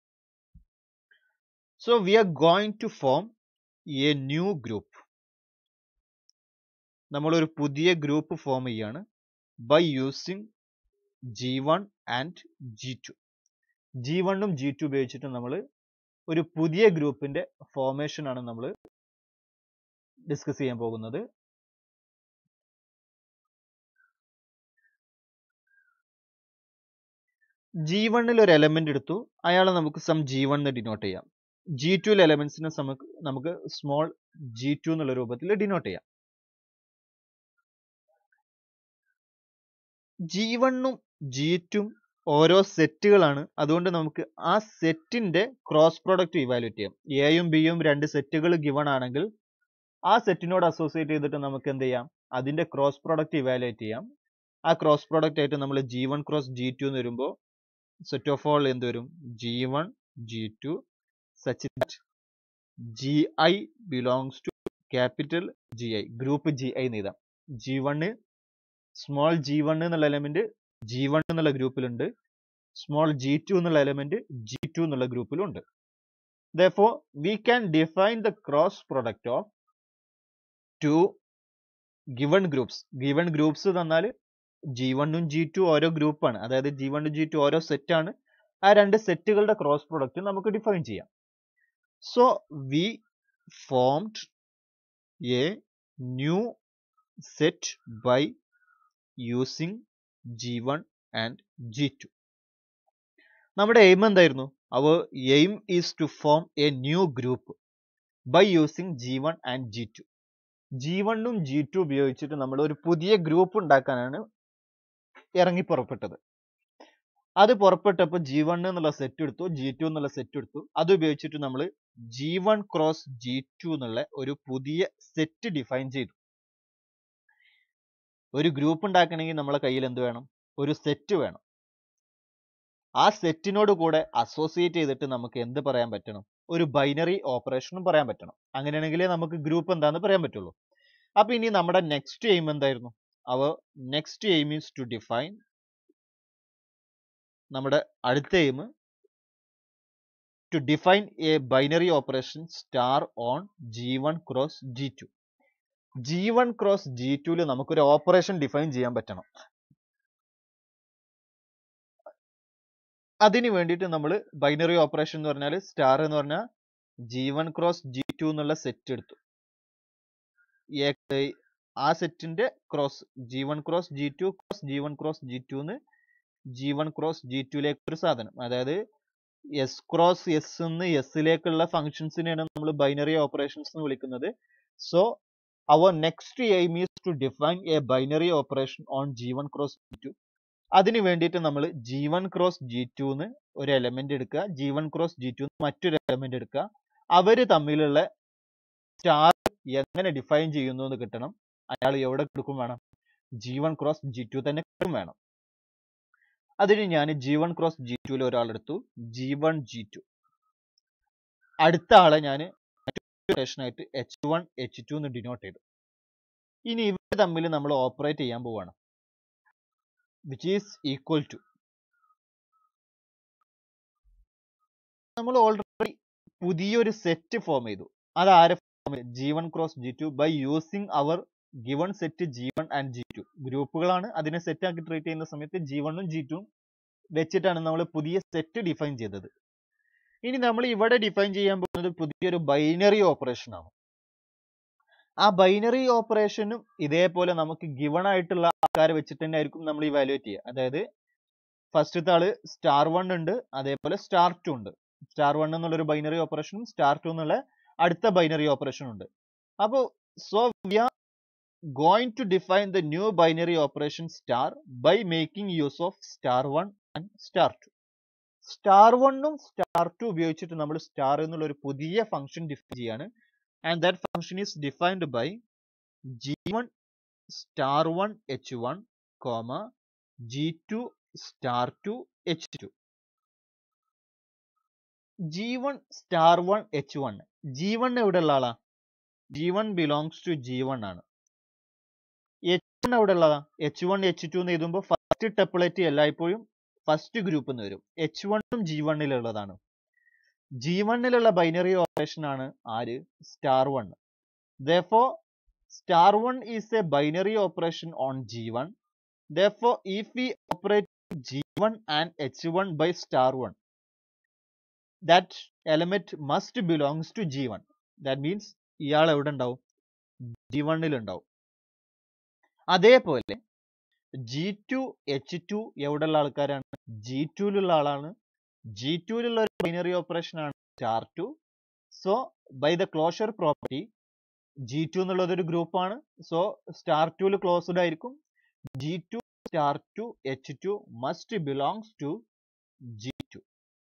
so we are going to form a new group നമ്മളൊരു പുതിയ ഗ്രൂപ്പ് ഫോം ചെയ്യാണ് by using G one and G two G വണ്ണും G two ഉപയോഗിച്ചിട്ട് നമ്മൾ ഒരു പുതിയ ഗ്രൂപ്പിന്റെ ഫോർമേഷൻ ആണ് നമ്മൾ ഡിസ്കസ് ചെയ്യാൻ പോകുന്നത് ജി വണ്ണിൽ ഒരു എലമെന്റ് എടുത്തു അയാളെ നമുക്ക് സം ജി വൺ എന്ന് ഡിനോട്ട് ചെയ്യാം ജി ടുവിൽ എലമെന്റ്സിനെ നമുക്ക് നമുക്ക് സ്മോൾ ജി ടു എന്നുള്ള രൂപത്തിൽ ഡിനോട്ട് ചെയ്യാം ജി വണ്ണും ജി ടും ഓരോ സെറ്റുകളാണ് അതുകൊണ്ട് നമുക്ക് ആ സെറ്റിന്റെ ക്രോസ് പ്രോഡക്റ്റ് ഇവാലുവേറ്റ് ചെയ്യാം എയും ബിയും രണ്ട് സെറ്റുകൾ ഗിവൺ ആണെങ്കിൽ ആ സെറ്റിനോട് അസോസിയേറ്റ് ചെയ്തിട്ട് നമുക്ക് എന്ത് ചെയ്യാം അതിന്റെ ക്രോസ് പ്രോഡക്റ്റ് ഇവാലുവേറ്റ് ചെയ്യാം ആ ക്രോസ് പ്രോഡക്റ്റ് ആയിട്ട് നമ്മൾ G one cross G two എന്ന് വരുമ്പോൾ സെറ്റ് ഓഫ് ഓൾ എന്ത് വരും G one G two such that G I belongs to capital G I group G I എഴുതാം G one small G one എന്നുള്ള element G one എന്നുള്ള ഗ്രൂപ്പിലുണ്ട് small G two എന്നുള്ള element G two എന്നുള്ള ഗ്രൂപ്പിലുണ്ട് therefore we can define the cross product of two given groups given groups തന്നാൽ G വണ്ണും G two ഓരോ ഗ്രൂപ്പാണ് അതായത് ജി വണ്ണും ജി ടു ഓരോ സെറ്റ് ആണ് ആ രണ്ട് സെറ്റുകളുടെ ക്രോസ് പ്രൊഡക്റ്റ് നമുക്ക് ഡിഫൈൻ ചെയ്യാം so we formed a new set by using G one and G two നമ്മുടെ എയിം എന്തായിരുന്നു our aim is to form a new group by using G one and G two G വണ്ണും G two ഉപയോഗിച്ചിട്ട് നമ്മൾ ഒരു പുതിയ group ഉണ്ടാക്കാനാണ് ഇറങ്ങി പുറപ്പെട്ടത് അത് പുറപ്പെട്ടപ്പോൾ ജി വൺ എന്നുള്ള സെറ്റ് എടുത്തു ജി ടു എന്നുള്ള സെറ്റ് എടുത്തു അത് ഉപയോഗിച്ചിട്ട് നമ്മൾ G one cross G two എന്നുള്ള ഒരു പുതിയ സെറ്റ് ഡിഫൈൻ ചെയ്തു ഒരു ഗ്രൂപ്പ് ഉണ്ടാക്കണമെങ്കിൽ നമ്മളെ കയ്യിൽ എന്ത് വേണം ഒരു സെറ്റ് വേണം ആ സെറ്റിനോട് കൂടെ അസോസിയേറ്റ് ചെയ്തിട്ട് നമുക്ക് എന്ത് പറയാൻ പറ്റണം ഒരു ബൈനറി ഓപ്പറേഷനും പറയാൻ പറ്റണം അങ്ങനെയാണെങ്കിലേ നമുക്ക് ഗ്രൂപ്പ് എന്താന്ന് പറയാൻ പറ്റുള്ളൂ അപ്പൊ ഇനി നമ്മുടെ നെക്സ്റ്റ് എയിം എന്തായിരുന്നു our next aim is to define നമ്മുടെ അടുത്ത aim to define a binary operation star on G one cross G two G one cross G ടുവിൽ നമുക്കൊരു ഓപ്പറേഷൻ ഡിഫൈൻ ചെയ്യാൻ പറ്റണം അതിന് വേണ്ടിയിട്ട് നമ്മൾ ബൈനറി ഓപ്പറേഷൻ എന്ന് പറഞ്ഞാൽ സ്റ്റാർ എന്ന് പറഞ്ഞാൽ G one cross G two എന്നുള്ള സെറ്റ് എടുത്തു ആ സെറ്റിന്റെ cross G one cross G two cross G one cross G two എന്ന് ജി വൺ ക്രോസ് ജി ടുയിലേക്ക് ഒരു സാധനം അതായത് എസ് ക്രോസ് എസ് എന്ന് എസിലേക്കുള്ള ഫംഗ്ഷൻസിനെയാണ് നമ്മൾ ബൈനറി ഓപ്പറേഷൻസ് എന്ന് വിളിക്കുന്നത് so our next aim is to define a binary operation on G one cross G two അതിന് വേണ്ടിയിട്ട് നമ്മൾ G one cross G two എന്ന് ഒരു എലമെന്റ് എടുക്കുക G one cross G two മറ്റൊരു എലമെന്റ് എടുക്കുക അവര് തമ്മിലുള്ള സ്റ്റാർ എങ്ങനെ ഡിഫൈൻ ചെയ്യുന്നു എന്ന് കിട്ടണം അയാൾ എവിടെ കൊടുക്കും വേണം G one cross G two തന്നെ കിട്ടും വേണം അതിന് ഞാൻ ജി വൺ ക്രോസ് ജി ടുവിൽ ഒരാളെടുത്തു ജി വൺ ജി ടു അടുത്ത ആളെ ഞാൻ ആയിട്ട് എച്ച് വൺ എച്ച് ടു എന്ന് ഡിനോട്ട് ചെയ്തു ഇനി ഇവർ തമ്മിൽ നമ്മൾ ഓപ്പറേറ്റ് ചെയ്യാൻ പോവാണ് വിച്ച് ഈസ് ഈക്വൽ ടു നമ്മൾ ഓൾറെഡി പുതിയൊരു സെറ്റ് ഫോം ചെയ്തു അത് ആരെ form G one cross G two by using our given set G one and G two ഗ്രൂപ്പുകളാണ് അതിനെ സെറ്റ് ആക്കി ട്രീറ്റ് ചെയ്യുന്ന സമയത്ത് ജി വണ്ണും ജി ടും വെച്ചിട്ടാണ് നമ്മൾ പുതിയ സെറ്റ് ഡിഫൈൻ ചെയ്തത് ഇനി നമ്മൾ ഇവിടെ ഡിഫൈൻ ചെയ്യാൻ പോകുന്നത് പുതിയൊരു ബൈനറി ഓപ്പറേഷൻ ആണ് ആ ബൈനറി ഓപ്പറേഷനും ഇതേപോലെ നമുക്ക് ഗിവൺ ആയിട്ടുള്ള ആൾക്കാരെ വെച്ചിട്ട് തന്നെ ആയിരിക്കും നമ്മൾ ഇവാലുവേറ്റ് ചെയ്യുക അതായത് ഫസ്റ്റത്തെ ആള് സ്റ്റാർ വൺ ഉണ്ട് അതേപോലെ സ്റ്റാർ ടു ഉണ്ട് സ്റ്റാർ വൺ എന്നുള്ള ഒരു ബൈനറി ഓപ്പറേഷനും സ്റ്റാർ ടു എന്നുള്ള അടുത്ത ബൈനറി ഓപ്പറേഷൻ ഉണ്ട് അപ്പോൾ so we are going to define the new binary operation star by making use of star 1 and star 2. Star വണ്ണും സ്റ്റാർ ടു ഉപയോഗിച്ചിട്ട് നമ്മൾ സ്റ്റാർ എന്നുള്ള ഒരു പുതിയ ഫംഗ്ഷൻ ഡിഫൈൻ ചെയ്യാണ് and that function is defined by G one star one H one comma G two star two H two G one star one H one G one എവിടെയുള്ള ആളാ G one belongs to G one ആണ് H one എവിടെ ഉള്ളതാ H one H two എന്ന് എഴുതുമ്പോൾ first ടെപ്ലേറ്റ് എല്ലായ്പ്പോഴും first group എന്ന് വരും എച്ച് വണ്ണും ജി വണ്ണിലുള്ളതാണ് ജി വണ്ണിലുള്ള ബൈനറി ഓപ്പറേഷൻ ആണ് ആര് star one though star one is a binary operation on G one though if we operate G one and H one by star one that element must belongs to G one that means ഇയാൾ എവിടെ ഉണ്ടാവും G വണ്ണിൽ ഉണ്ടാവും അതേപോലെ G two H two എവിടെയുള്ള ആൾക്കാരാണ് G ടുവിലുള്ള ആളാണ് ജി ടുവിലുള്ള ഒരു ബൈനറി ഓപ്പറേഷൻ ആണ് star two so by the closure property G two എന്നുള്ളത് ഒരു ഗ്രൂപ്പാണ് സോ സ്റ്റാർ ടുവിൽ ക്ലോസ്ഡ് ആയിരിക്കും G two star two H two must belongs to G two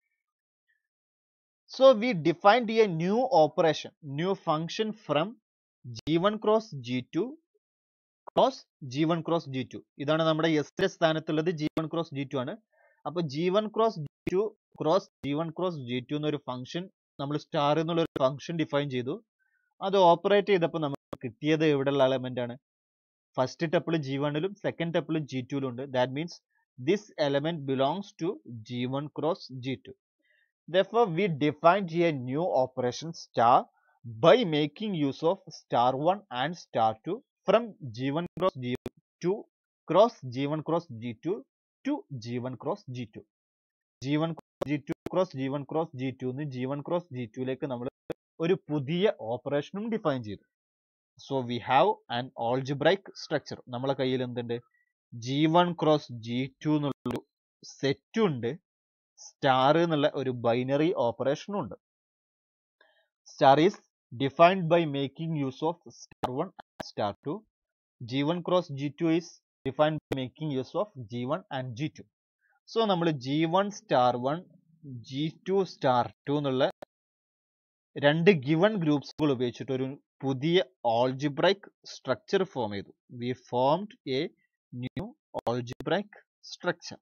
so we defined a new operation new function from G one cross G two cross G one cross G two ഇതാണ് നമ്മുടെ S സ്ഥാനത്തുള്ളത് G one cross G two ആണ് അപ്പൊ G one cross G two cross G one cross G two എന്നൊരു function നമ്മൾ star എന്നുള്ള ഒരു function define ചെയ്തു അത് ഓപ്പറേറ്റ് ചെയ്തപ്പോൾ നമുക്ക് കിട്ടിയത് എവിടെയുള്ള എലമെന്റ് ആണ് ഫസ്റ്റ് ടെപ്പിൾ ജി വണ്ണിലും സെക്കൻഡ് ടെപ്പിൾ ജി ടുവിലും ഉണ്ട് that means this element belongs to G one cross G two Therefore, we defined a new operation star by making use of star 1 and star 2 from G1 cross G2 cross G1 cross G2 to G1 cross G2. G1 G two cross G one cross G two എന്ന് G one cross G ടുയിലേക്ക് നമ്മൾ ഒരു പുതിയ ഓപ്പറേഷനും define ചെയ്തു so we have an algebraic structure നമ്മളെ കയ്യിൽ എന്തുണ്ട് G one cross G two എന്നുള്ളൊരു സെറ്റും ഉണ്ട് സ്റ്റാർ എന്നുള്ള ഒരു ബൈനറി ഓപ്പറേഷനും ഉണ്ട് star is defined by making use of star one star two G one cross G two is defined by making use of G one and G two so നമ്മൾ G one star one G two star two എന്നുള്ള രണ്ട് given ഗ്രൂപ്പ്സുകൾ ഉപയോഗിച്ചിട്ട് ഒരു പുതിയ algebraic structure form ചെയ്തു we formed a new algebraic structure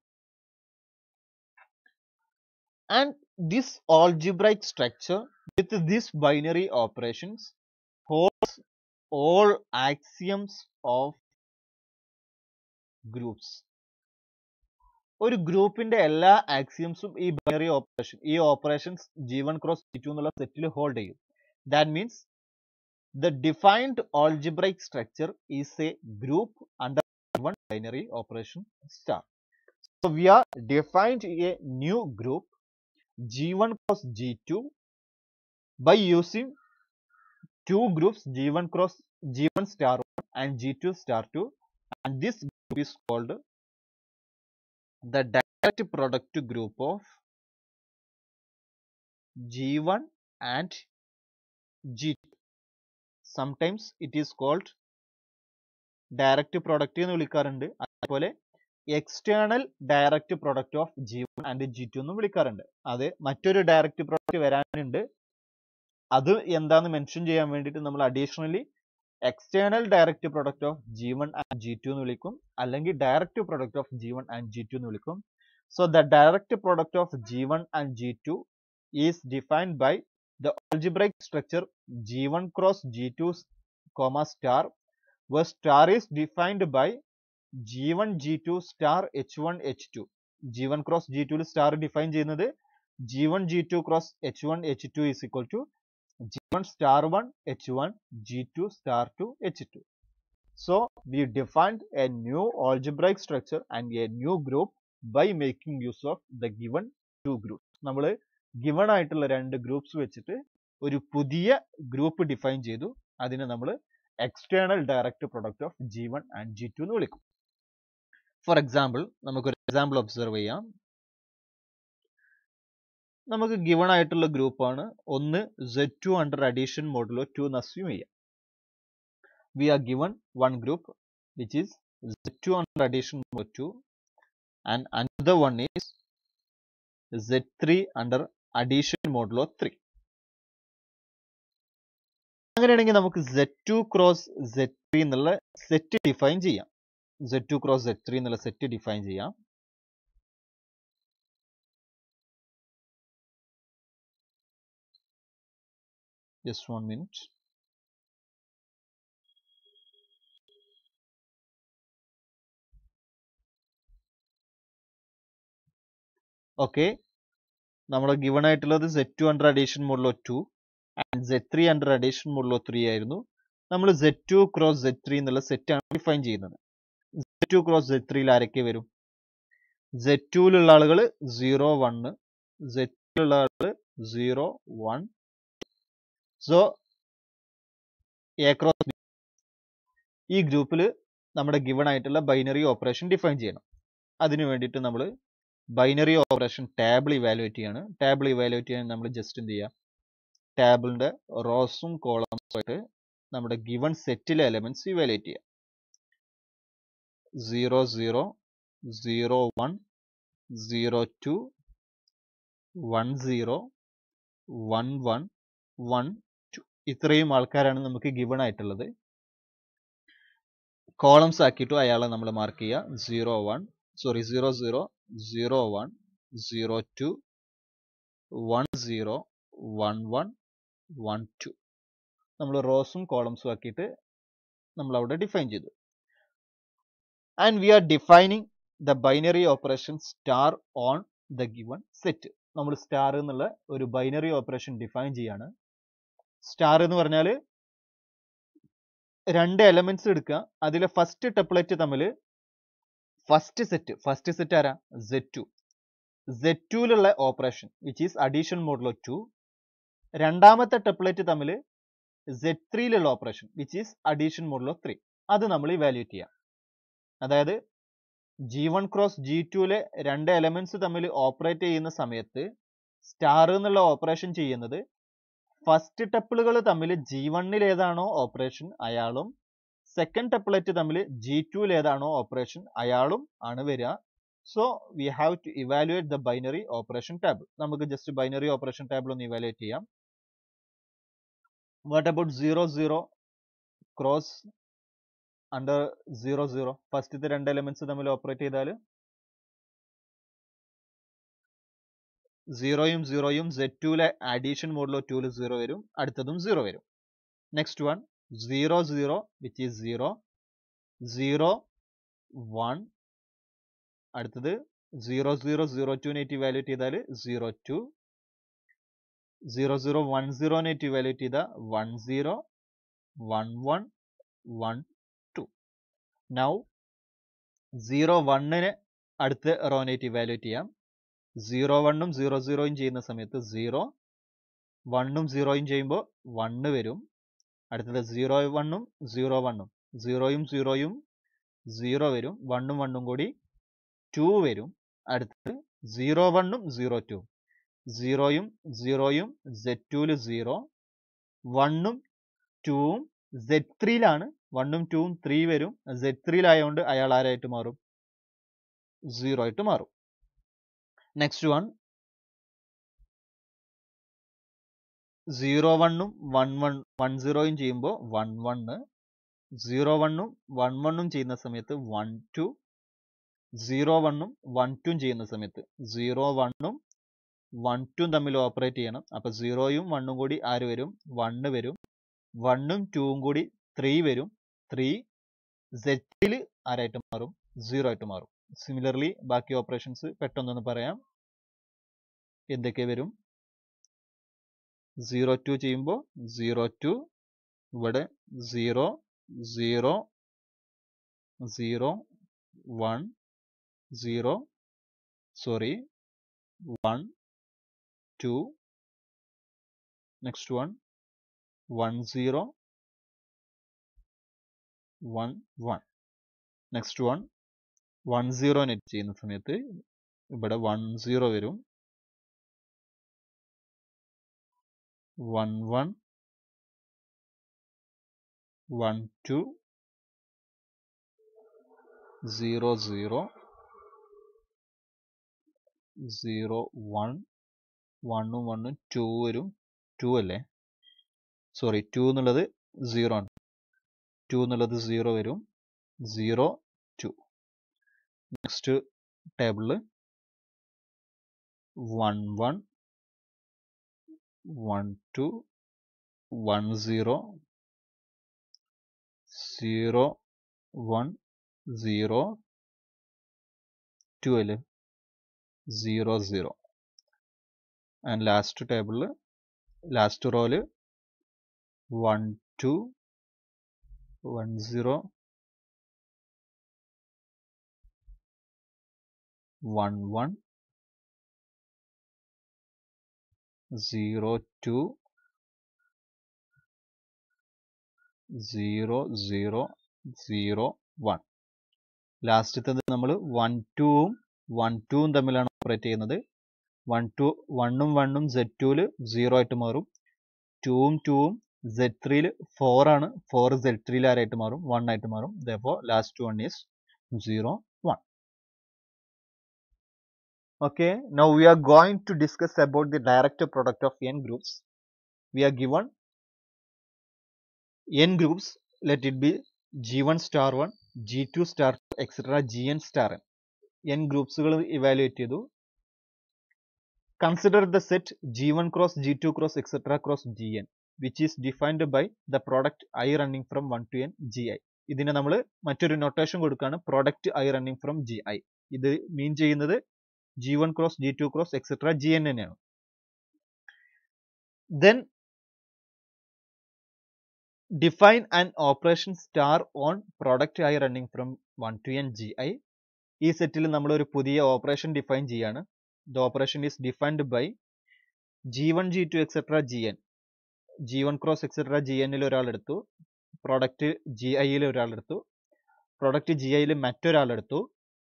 and this algebraic structure with this binary operations holds all axioms of groups ഒരു ഗ്രൂപ്പിന്റെ എല്ലാ ആക്സിയംസും ഈ ബൈനറി ഓപ്പറേഷൻ ഈ operations G one cross G two എന്നുള്ള സെറ്റിൽ ഹോൾഡ് ചെയ്യും that means the defined algebraic structure is a group under one binary operation star so we are defined a new group G1 cross G2 by using two groups G1 cross G1 star 1 and G2 star 2 and this group is called the direct product group of G1 and G2. Sometimes it is called direct product എന്ന് വിളിക്കാറുണ്ട് അതുപോലെ external direct product of G one and G two എന്ന് വിളിക്കാറുണ്ട് അത് മറ്റൊരു direct product വരാനുണ്ട് അത് എന്താന്ന് മെൻഷൻ ചെയ്യാൻ വേണ്ടിയിട്ട് നമ്മൾ additionally external direct product of G one and G two എന്ന് വിളിക്കും അല്ലെങ്കിൽ direct product of G one and G two എന്ന് വിളിക്കും so the direct product of G one and G two is defined by the algebraic structure g1 cross g2 comma star where star is defined by g1 g2 star h1 h2 g1 cross g2 ൽ star define ചെയ്യുന്നത് g1 g2 cross h1 h2 is equal to g1 star 1 h1 g2 star 2 h2 so we defined a new algebraic structure and a new group by making use of the given two groups നമ്മൾ given ആയിട്ടുള്ള രണ്ട് groups വെച്ചിട്ട് ഒരു പുതിയ group define ചെയ്തു അതിനെ നമ്മൾ external direct product of G one and G two എന്ന് വിളിക്കും ഫോർ എക്സാമ്പിൾ നമുക്കൊരു എക്സാമ്പിൾ ഒബ്സർവ് ചെയ്യാം നമുക്ക് ഗിവൺ ആയിട്ടുള്ള ഗ്രൂപ്പാണ് ഒന്ന് Z two under addition modulo two എന്ന് അസ്യൂം ചെയ്യാം we are given one group which is Z two under addition mod two and another one is Z three under addition modulo three അങ്ങനെയാണെങ്കിൽ നമുക്ക് Z two cross Z three എന്നുള്ള set define ചെയ്യാം Z two cross Z three എന്നുള്ള set define ചെയ്യാം just one minute okay നമ്മുടെ given ആയിട്ടുള്ളത് Z two under addition modulo two and Z three under addition modulo three ആയിരുന്നു നമ്മൾ Z two cross Z three എന്നുള്ള set ആണ് define ചെയ്യുന്നത് Z two cross Z ത്രീയിൽ ആരൊക്കെ വരും സെഡ് ടുവിലുള്ള ആളുകൾ സീറോ വണ്ണ് സെഡ് ടുവിലുള്ള ആളുകൾ zero one so a cross ഈ ഗ്രൂപ്പിൽ നമ്മുടെ ഗിവൺ ആയിട്ടുള്ള ബൈനറി ഓപ്പറേഷൻ ഡിഫൈൻ ചെയ്യണം അതിനു വേണ്ടിയിട്ട് നമ്മൾ ബൈനറി ഓപ്പറേഷൻ ടേബിൾ ഇവാലുവേറ്റ് ചെയ്യാണ് ടേബിൾ ഇവാലുവേറ്റ് ചെയ്യാൻ നമ്മൾ ജസ്റ്റ് എന്ത് ചെയ്യുക ടേബിളിന്റെ റോസും കോളംസും ആയിട്ട് നമ്മുടെ ഗിവൺ സെറ്റിലെ എലമെന്റ്സ് ഇവാലുവേറ്റ് ചെയ്യുക zero zero zero one zero two one zero one one one two ഇത്രയും ആൾക്കാരാണ് നമുക്ക് ഗിവൺ ആയിട്ടുള്ളത് കോളംസ് ആക്കിയിട്ട് അയാളെ നമ്മൾ മാർക്ക് ചെയ്യുക zero one sorry zero zero zero one zero two one zero one one one two നമ്മൾ റോസും കോളംസും ആക്കിയിട്ട് നമ്മൾ അവിടെ ഡിഫൈൻ ചെയ്തു and we are defining the binary operation star on the given set നമ്മൾ സ്റ്റാർ എന്നുള്ള ഒരു ബൈനറി ഓപ്പറേഷൻ ഡിഫൈൻ ചെയ്യാണ് സ്റ്റാർ എന്ന് പറഞ്ഞാൽ രണ്ട് എലമെന്റ്സ് എടുക്കുക അതിലെ ഫസ്റ്റ് ടെപ്ലറ്റ് തമ്മിൽ ഫസ്റ്റ് സെറ്റ് ഫസ്റ്റ് സെറ്റ് ആരാ സെഡ് ടു സെറ്റ് ടുവിലുള്ള operation which is addition modulo two രണ്ടാമത്തെ ടെപ്ലേറ്റ് തമ്മിൽ സെറ്റ് ത്രീയിലുള്ള operation which is addition modulo three അത് നമ്മൾ ഇവാലുവേറ്റ് ചെയ്യാം അതായത് ജി വൺ ക്രോസ് ജി ടുവിലെ രണ്ട് എലമെന്റ്സ് തമ്മിൽ ഓപ്പറേറ്റ് ചെയ്യുന്ന സമയത്ത് സ്റ്റാർ എന്നുള്ള ഓപ്പറേഷൻ ചെയ്യുന്നത് ഫസ്റ്റ് ടെപ്പിളുകൾ തമ്മിൽ ജി വണ്ണിൽ ഏതാണോ ഓപ്പറേഷൻ അയാളും സെക്കൻഡ് ടെപ്ലറ്റ് തമ്മിൽ ജി ടുവിൽ ഏതാണോ ഓപ്പറേഷൻ അയാളും ആണ് വരിക so we have to evaluate the binary operation table നമുക്ക് ജസ്റ്റ് ബൈനറി ഓപ്പറേഷൻ ടേബിൾ ഒന്ന് ഇവാലുവേറ്റ് ചെയ്യാം what about zero zero cross under zero zero ഫസ്റ്റത്തെ രണ്ട് എലിമെന്റ്സ് തമ്മിൽ ഓപ്പറേറ്റ് ചെയ്താൽ സീറോയും സീറോയും സെറ്റ് ടുവിലെ അഡീഷൻ മോഡിലോ ടൂല് സീറോ വരും അടുത്തതും സീറോ വരും next one zero zero which is zero zero one അടുത്തത് സീറോ സീറോ സീറോ ടുവിനേറ്റ് ഇവാലുവേറ്റ് ചെയ്താൽ zero two zero zero one സീറോനേറ്റ് ഇവാലുവേറ്റ് ചെയ്താൽ one zero one one one two now zero വണ്ണിന് അടുത്ത റോനേറ്റ് ഇവാലുവേറ്റ് ചെയ്യാം സീറോ വണ്ണും സീറോ സീറോയും ചെയ്യുന്ന സമയത്ത് സീറോ വണ്ണും സീറോയും ചെയ്യുമ്പോൾ വണ്ണ് വരും അടുത്തത് സീറോ വണ്ണും സീറോ വണ്ണും സീറോയും സീറോയും സീറോ വരും വണ്ണും വണ്ണും കൂടി ടു വരും അടുത്തത് സീറോ വണ്ണും സീറോ ടു സീറോയും സീറോയും സെറ്റ് ടുവിൽ സീറോ വണ്ണും ടൂവും സെറ്റ് ത്രീയിലാണ് വണ്ണും ടൂവും ത്രീ വരും സെറ്റ് ത്രീയിലായതുകൊണ്ട് അയാൾ ആരായിട്ട് മാറും സീറോ ആയിട്ട് മാറും നെക്സ്റ്റ് വൺ സീറോ വണ്ണും വൺ വൺ വൺ സീറോയും ചെയ്യുമ്പോൾ വൺ വണ്ണ് സീറോ വണ്ണും വൺ വണ്ണും ചെയ്യുന്ന സമയത്ത് വൺ ടു സീറോ വണ്ണും വൺ ടും ചെയ്യുന്ന സമയത്ത് സീറോ വണ്ണും വൺ ടും തമ്മിൽ ഓപ്പറേറ്റ് ചെയ്യണം അപ്പൊ സീറോയും വണ്ണും കൂടി ആര് വരും വണ്ണ് വരും വണ്ണും ടൂവും കൂടി ത്രീ വരും ത്രീ സെറ്റിൽ ആരായിട്ട് മാറും സീറോ ആയിട്ട് മാറും സിമിലർലി ബാക്കി ഓപ്പറേഷൻസ് പെട്ടെന്നൊന്ന് പറയാം എന്തൊക്കെ വരും സീറോ ടു ചെയ്യുമ്പോൾ സീറോ ടു ഇവിടെ zero zero zero one zero sorry one two next one one zero one one next one one zero net ചെയ്യുന്ന സമയത്ത് ഇവിടെ വൺ സീറോ വരും one one one two zero zero zero one വണ്ണും വണ്ണും two വരും two അല്ലേ sorry two എന്നുള്ളത് zero ആണ് ടു എന്നുള്ളത് സീറോ വരും സീറോ ടു നെക്സ്റ്റ് ടേബിളിൽ one one one two one zero zero one zero two അല്ലേ സീറോ സീറോ ആൻഡ് ലാസ്റ്റ് ടേബിളിൽ last row one two one zero one one zero two zero zero zero one ലാസ്റ്റത്തത് നമ്മൾ one ടുവും one ടുവും തമ്മിലാണ് operate ചെയ്യുന്നത് one two വണ്ണും വണ്ണും സെഡ് ടുവിൽ സീറോ ആയിട്ട് മാറും ടൂവും ടൂവും സെഡ് ത്രീയിൽ ഫോർ ആണ് ഫോർ സെഡ് ത്രീയിൽ ആരായിട്ട് മാറും വൺ ആയിട്ട് മാറും though last one is zero one Okay, now we are going to discuss about the direct product of n groups. We are given n groups, let it be g1 star 1, g2 star 2, etc. gn star n. n ഗ്രൂപ്പ്സുകൾ evaluate ചെയ്തു consider the set G one cross G two cross etcetera cross G N which is defined by the product I running from one to N G I ഇതിന് നമ്മൾ മറ്റൊരു notation കൊടുക്കുകയാണ് product I running from G I ഇത് mean ചെയ്യുന്നത് G one cross G two cross etcetera G N തന്നെയാണ് then define and operation star on product I running from one to N G I ഈ സെറ്റിൽ നമ്മൾ ഒരു പുതിയ operation define ചെയ്യാണ് the operation is defined by G one G two etcetera G N G one cross etcetera G എന്നിൽ ഒരാളെടുത്തു product G ഐയിൽ ഒരാളെടുത്തു പ്രോഡക്റ്റ് ജി ഐയിൽ മറ്റൊരാളെടുത്തു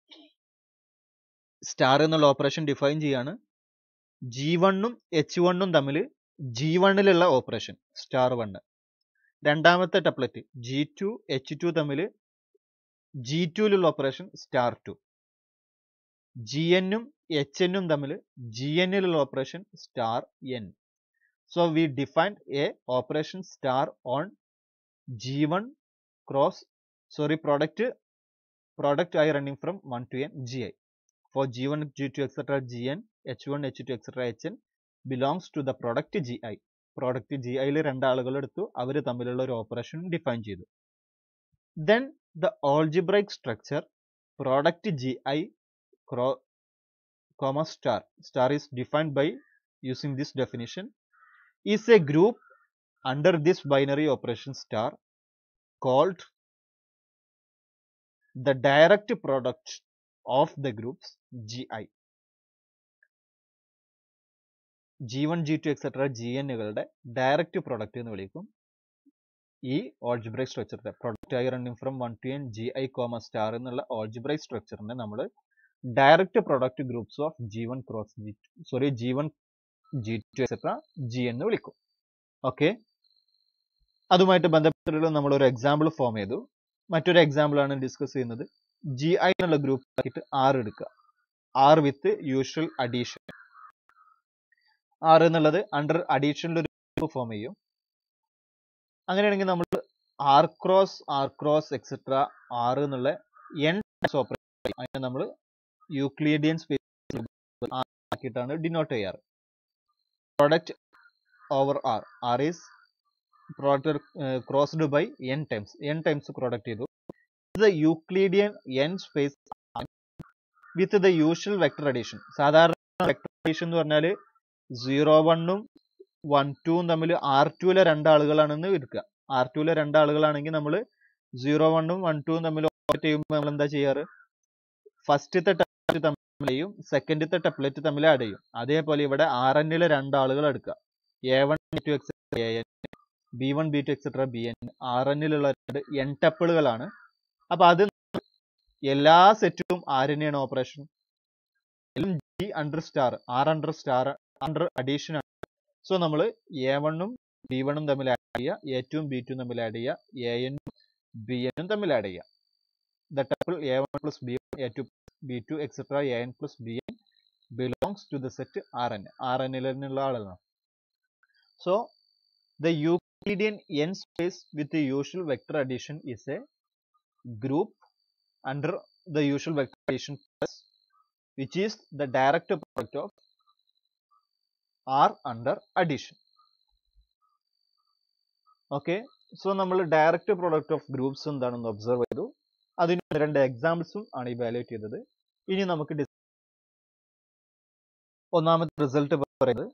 സ്റ്റാർ എന്നുള്ള ഓപ്പറേഷൻ ഡിഫൈൻ ചെയ്യാണ് ജി വണ്ണും എച്ച് വണ്ണും തമ്മിൽ ജി വണ്ണിലുള്ള ഓപ്പറേഷൻ സ്റ്റാർ വണ്ണ് രണ്ടാമത്തെ ടപ്ലറ്റ് ജി ടു എച്ച് ടു തമ്മിൽ ജി ടുവിലുള്ള ഓപ്പറേഷൻ സ്റ്റാർ ടു ജി എന്നും എച്ച് എന്നും തമ്മിൽ ജി എന്നിലുള്ള operation star N so we defined a operation star on G one cross sorry product product I running from one to N G I for G1, G2, etc. Gn, H1, H2, etc. Hn belongs to the product Gi. Product G ഐയിൽ രണ്ടാളുകൾ എടുത്തു അവർ തമ്മിലുള്ള ഒരു operation define ചെയ്തു then the algebraic structure product G I comma star star is defined by using this definition is a group under this binary operation star called the direct product of the groups GI. G1, G2, etc. GNകളുടെ direct product എന്ന് വിളിക്കും ഈ algebraic സ്ട്രക്ചറിന്റെ product I running from one to N G I comma star എന്നുള്ള algebraic സ്ട്രക്ചറിനെ നമ്മൾ direct product groups of G one cross G sorry G one G two etcetera G എന്ന് വിളിക്കും ഓക്കെ അതുമായിട്ട് ബന്ധപ്പെട്ടുള്ള നമ്മൾ ഒരു എക്സാമ്പിൾ ഫോം ചെയ്തു മറ്റൊരു എക്സാമ്പിൾ ആണ് ഡിസ്കസ് ചെയ്യുന്നത് ജി ഐ എന്നുള്ള ഗ്രൂപ്പ് ആക്കിയിട്ട് ആറ് എടുക്കുക R with usual addition R എന്നുള്ളത് അണ്ടർ അഡീഷനിൽ ഒരു ഗ്രൂപ്പ് ഫോം ചെയ്യും അങ്ങനെയാണെങ്കിൽ നമ്മൾ R cross R cross etcetera R എന്നുള്ള എൻ ഓപ്പറേറ്റ് അതിനെ നമ്മൾ യൂക്ലിഡിയൻ സ്പേസ് ആക്കിയിട്ടാണ് ഡിനോട്ട് ചെയ്യാറ് product over R R is product crossed by N times N times product ചെയ്തു the Euclidean n space with the usual vector addition. സാധാരണ vector addition എന്ന് പറഞ്ഞാൽ zero വണ്ണും വൺ ടൂവും തമ്മിൽ ആർ ടുവിലെ രണ്ടാളുകളാണെന്ന് എടുക്കുക ആർ ടുവിലെ രണ്ടാളുകളാണെങ്കിൽ നമ്മൾ സീറോ വണ്ണും വൺ ടൂവും തമ്മിൽ ഓപ്പറേറ്റ് ചെയ്യുമ്പോൾ നമ്മൾ എന്താ ചെയ്യാറ് ഫസ്റ്റത്തെ ടെപ്ലറ്റ് തമ്മിൽ ചെയ്യും സെക്കൻഡത്തെ ടെപ്ലറ്റ് തമ്മിൽ ആഡ് ചെയ്യും അതേപോലെ ഇവിടെ ആർ എന്നിലെ രണ്ടാളുകൾ എടുക്കുക A one B two etcetera A N B one B two etcetera B N R എന്നിലുള്ള രണ്ട് എൻ ടപ്പിളുകളാണ് അപ്പൊ അത് എല്ലാ സെറ്റിലും ആര് തന്നെയാണ് operation G under star R under star under addition ആണ് സോ നമ്മൾ എ വണ്ണും ബി വണ്ണും തമ്മിൽ ആഡ് ചെയ്യുക എ ടുവും ബി ടുവും തമ്മിൽ ആഡ് ചെയ്യുക എ എന്നും ബി എന്നും തമ്മിൽ ആഡ് ചെയ്യുക the tuple A one plus B one A two B two etcetera A N plus B N belongs to the set R N R എന്നിൽ നിന്നുള്ള ആളാണ് so the Euclidean N space with usual vector addition is a group under the usual vector addition plus which is the direct product of R under addition. Okay so നമ്മൾ direct product of groups എന്താണെന്ന് observe ചെയ്തു അതിന് രണ്ട് എക്സാമ്പിൾസും ആണ് evaluate ചെയ്തത് ഇനി നമുക്ക് ഒന്നാമത്തെ റിസൾട്ട് പറയുന്നത്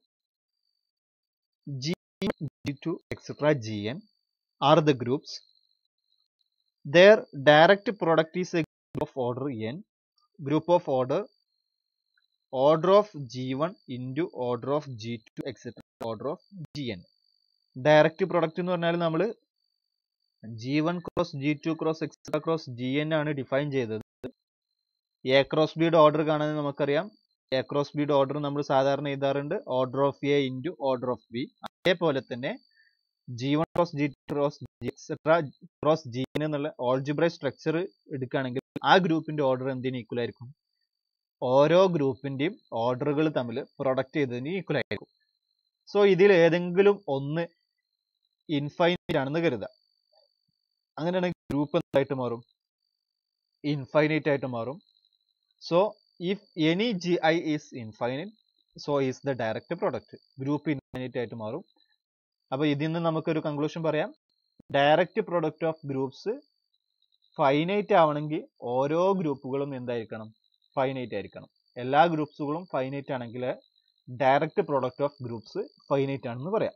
G G two etcetera G N are the groups their direct product is a group of order n group of order order of g1 into order of g2 etc order of gn direct product എന്ന് പറഞ്ഞാൽ നമ്മൾ G one cross G two cross etcetera cross G N ആണ് define ചെയ്തത് A cross ബിയുടെ order കാണാൻ നമുക്കറിയാം A cross ബിയുടെ order നമ്മൾ സാധാരണ എഴുതാറുണ്ട് order of A into order of B അതേപോലെ തന്നെ G one cross G two cross G etcetera cross G N എന്നുള്ള ഓൾജിബ്രൈ സ്ട്രക്ചർ എടുക്കുകയാണെങ്കിൽ ആ ഗ്രൂപ്പിന്റെ ഓർഡർ എന്തിന് ഈക്വൽ ആയിരിക്കും ഓരോ ഗ്രൂപ്പിന്റെയും ഓർഡറുകൾ തമ്മിൽ പ്രൊഡക്റ്റ് ചെയ്തതിന് ഈക്വൽ ആയിരിക്കും സോ ഇതിൽ ഏതെങ്കിലും ഒന്ന് ഇൻഫൈനൈറ്റ് ആണെന്ന് കരുതുക അങ്ങനെയാണെങ്കിൽ ഗ്രൂപ്പ് എന്തായിട്ട് മാറും ഇൻഫൈനൈറ്റ് ആയിട്ട് മാറും so if any G I is infinite so is the direct product group infinite ആയിട്ട് മാറും അപ്പൊ ഇതിൽ നിന്ന് നമുക്കൊരു കൺക്ലൂഷൻ പറയാം direct product of groups finite ആവണമെങ്കിൽ ഓരോ ഗ്രൂപ്പുകളും എന്തായിരിക്കണം ഫൈനൈറ്റ് ആയിരിക്കണം എല്ലാ ഗ്രൂപ്പ്സുകളും ഫൈനൈറ്റ് ആണെങ്കിൽ direct product of groups finite ആണെന്ന് പറയാം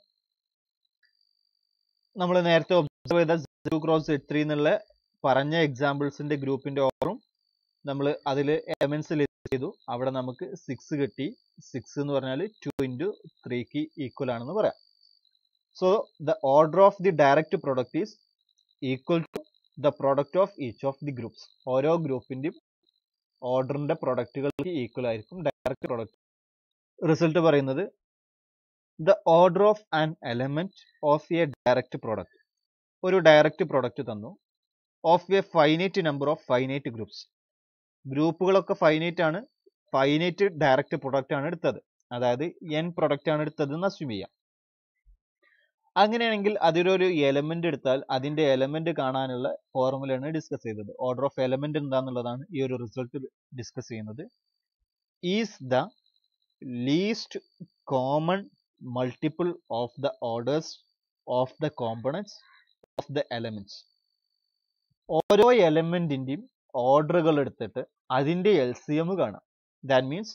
നമ്മൾ നേരത്തെ ഒബ്സർവ് ചെയ്ത ടു ക്രോസ് എട്ട് ത്രീ എന്നുള്ള പറഞ്ഞ എക്സാമ്പിൾസിന്റെ ഗ്രൂപ്പിന്റെ ഓറും നമ്മൾ അതിൽ എലമെന്റ്സ് ലിസ്റ്റ് ചെയ്തു അവിടെ നമുക്ക് സിക്സ് കിട്ടി സിക്സ് എന്ന് പറഞ്ഞാൽ ടു ഇൻറ്റു ത്രീക്ക് ഈക്വൽ ആണെന്ന് പറയാം so the order of the direct product is equal to the product of each of the groups ഓരോ ഗ്രൂപ്പിന്റെയും ഓർഡറിന്റെ പ്രൊഡക്റ്റുകൾക്ക് ഈക്വൽ ആയിരിക്കും ഡയറക്റ്റ് പ്രൊഡക്റ്റ് റിസൾട്ട് പറയുന്നത് the order of an element of a direct product ഒരു direct product തന്നു of a finite number of finite groups ഗ്രൂപ്പുകളൊക്കെ finite ആണ് ഫൈനൈറ്റ് ഡയറക്റ്റ് പ്രൊഡക്റ്റ് ആണ് എടുത്തത് അതായത് എൻ പ്രൊഡക്റ്റ് ആണ് എടുത്തത് എന്ന് അസ്യൂം ചെയ്യാം അങ്ങനെയാണെങ്കിൽ അതിലൊരു എലമെന്റ് എടുത്താൽ അതിന്റെ എലമെന്റ് കാണാനുള്ള ഫോർമുലയാണ് ഡിസ്കസ് ചെയ്തത് ഓർഡർ ഓഫ് എലമെന്റ് എന്താന്നുള്ളതാണ് ഈ ഒരു റിസൾട്ട് ഡിസ്കസ് ചെയ്യുന്നത് is the least common multiple of the orders of the components of the elements ഓരോ എലമെന്റിന്റെയും ഓർഡറുകൾ എടുത്തിട്ട് അതിന്റെ എൽ സി എം കാണാം that means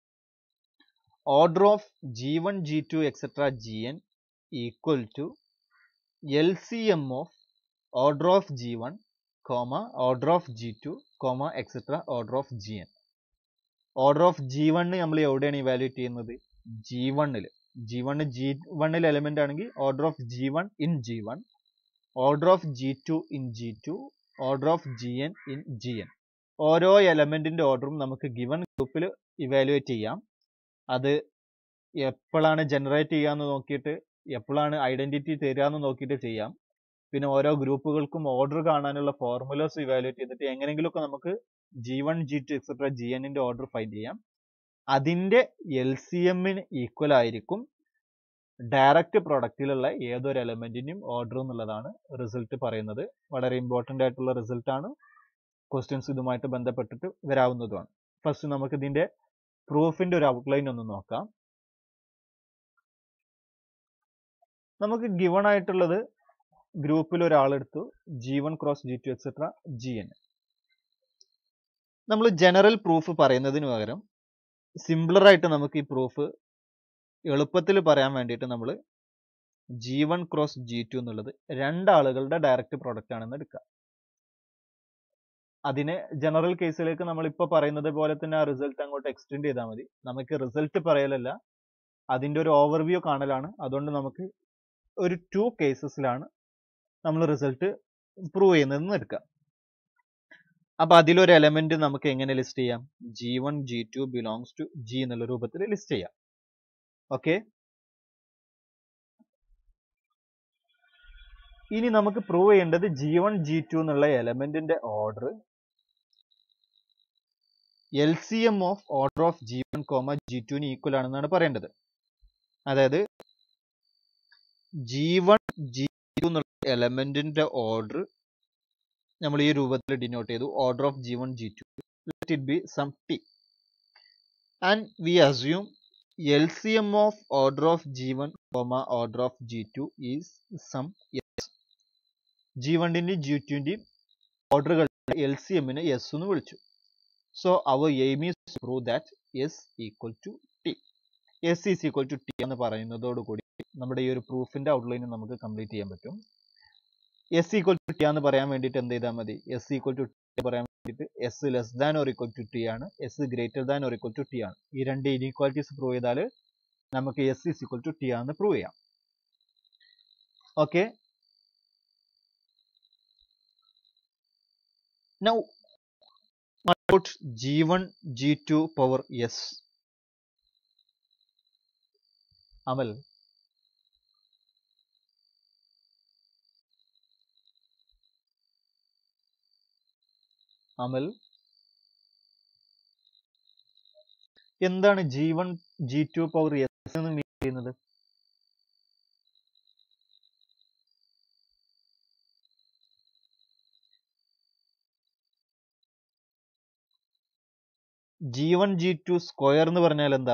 order of G one G two etcetera G N equal to L C M of order of G one comma order of G two comma etcetera order of G N order of G one നമ്മൾ എവിടെയാണ് evaluate ചെയ്യുന്നത് G വണ്ണിൽ G one G വണ്ണിൽ element ആണെങ്കിൽ order of G one in G one order of G two in G two order of G N in G N ഓരോ എലമെന്റിന്റെ ഓർഡറും നമുക്ക് ഗിവൺ ഗ്രൂപ്പിൽ ഇവാലുവേറ്റ് ചെയ്യാം അത് എപ്പോഴാണ് ജനറേറ്റ് ചെയ്യാന്ന് നോക്കിയിട്ട് എപ്പോഴാണ് ഐഡന്റിറ്റി തരികയെന്ന് നോക്കിയിട്ട് ചെയ്യാം പിന്നെ ഓരോ ഗ്രൂപ്പുകൾക്കും ഓർഡർ കാണാനുള്ള ഫോർമുലാസ് ഇവാലുവേറ്റ് ചെയ്തിട്ട് എങ്ങനെയെങ്കിലുമൊക്കെ നമുക്ക് G one G two etcetera G എന്നിന്റെ ഓർഡർ ഫൈൻഡ് ചെയ്യാം അതിന്റെ എൽ സി എമ്മിന് ഈക്വൽ ആയിരിക്കും ഡയറക്റ്റ് പ്രൊഡക്റ്റിലുള്ള ഏതൊരു എലമെന്റിന്റെയും ഓർഡർ എന്നുള്ളതാണ് റിസൾട്ട് പറയുന്നത് വളരെ ഇമ്പോർട്ടന്റ് ആയിട്ടുള്ള റിസൾട്ട് ആണ് ക്വസ്റ്റ്യൻസ് ഇതുമായിട്ട് ബന്ധപ്പെട്ടിട്ട് വരാവുന്നതുമാണ് ഫസ്റ്റ് നമുക്ക് ഇതിന്റെ പ്രൂഫിന്റെ ഒരു ഔട്ട്ലൈൻ ഒന്ന് നോക്കാം നമുക്ക് ഗിവൺ ആയിട്ടുള്ളത് ഗ്രൂപ്പിൽ ഒരാളെടുത്തു G one cross G two etcetera G N നമ്മൾ ജനറൽ പ്രൂഫ് പറയുന്നതിന് പകരം സിംപ്ലർ ആയിട്ട് നമുക്ക് ഈ പ്രൂഫ് എളുപ്പത്തിൽ പറയാൻ വേണ്ടിയിട്ട് നമ്മൾ G one cross G two എന്നുള്ളത് രണ്ടാളുകളുടെ ഡയറക്റ്റ് പ്രൊഡക്റ്റ് ആണെന്ന് എടുക്കുക അതിനെ ജനറൽ കേസിലേക്ക് നമ്മൾ ഇപ്പൊ പറയുന്നത് പോലെ തന്നെ ആ റിസൾട്ട് അങ്ങോട്ട് എക്സ്റ്റെൻഡ് ചെയ്താൽ മതി നമുക്ക് റിസൾട്ട് പറയലല്ല അതിന്റെ ഒരു ഓവർവ്യൂ കാണലാണ് അതുകൊണ്ട് നമുക്ക് ഒരു ടു കേസസിലാണ് നമ്മൾ റിസൾട്ട് പ്രൂവ് ചെയ്യുന്നതെന്ന് എടുക്കാം അപ്പൊ അതിലൊരു എലമെന്റ് നമുക്ക് എങ്ങനെ ലിസ്റ്റ് ചെയ്യാം G one G two belongs to G എന്നുള്ള രൂപത്തിൽ ലിസ്റ്റ് ചെയ്യാം ഓക്കെ ഇനി നമുക്ക് പ്രൂവ് ചെയ്യേണ്ടത് ജി വൺ ജി ടു എന്നുള്ള എലമെന്റിന്റെ order L C M of order of G one comma G ടുവിന് ഈക്വൽ ആണെന്നാണ് പറയേണ്ടത് അതായത് ജി വൺ ജി ടു എന്നുള്ള എലമെന്റിന്റെ ഓർഡർ നമ്മൾ ഈ രൂപത്തിൽ ഡിനോട്ട് ചെയ്തു order of G one G two let it be some T and we assume L C M of order of G one comma order of G two is some S G വണ്ണിന്റെയും G ടുവിന്റെയും ഓർഡറുകൾ L C എമ്മിനെ S എന്ന് വിളിച്ചു so our aim is prove that S equal to T S is equal to T എന്ന് പറയുന്നതോടുകൂടി നമ്മുടെ ഈ ഒരു പ്രൂഫിന്റെ ഔട്ട്ലൈൻ നമുക്ക് കംപ്ലീറ്റ് ചെയ്യാൻ പറ്റും എസ് ഈക്വൽ ടു ടി എന്ന് പറയാൻ വേണ്ടിയിട്ട് എന്ത് ചെയ്താൽ മതി എസ് ഈക്വൽ ടു ടി പറയാൻ വേണ്ടിയിട്ട് S less than or equal to T ആണ് S greater than or equal to T ആണ് ഈ രണ്ട് ഇനീക്വാലിറ്റീസ് പ്രൂവ് ചെയ്താൽ നമുക്ക് S is equal to T ആണെന്ന് പ്രൂവ് ചെയ്യാം okay Now, what about G1, G2 power S? Amal. Amal എന്താണ് G one G two power S എന്ന് മീൻ ചെയ്യുന്നത് G one G two square എന്ന് പറഞ്ഞാൽ എന്താ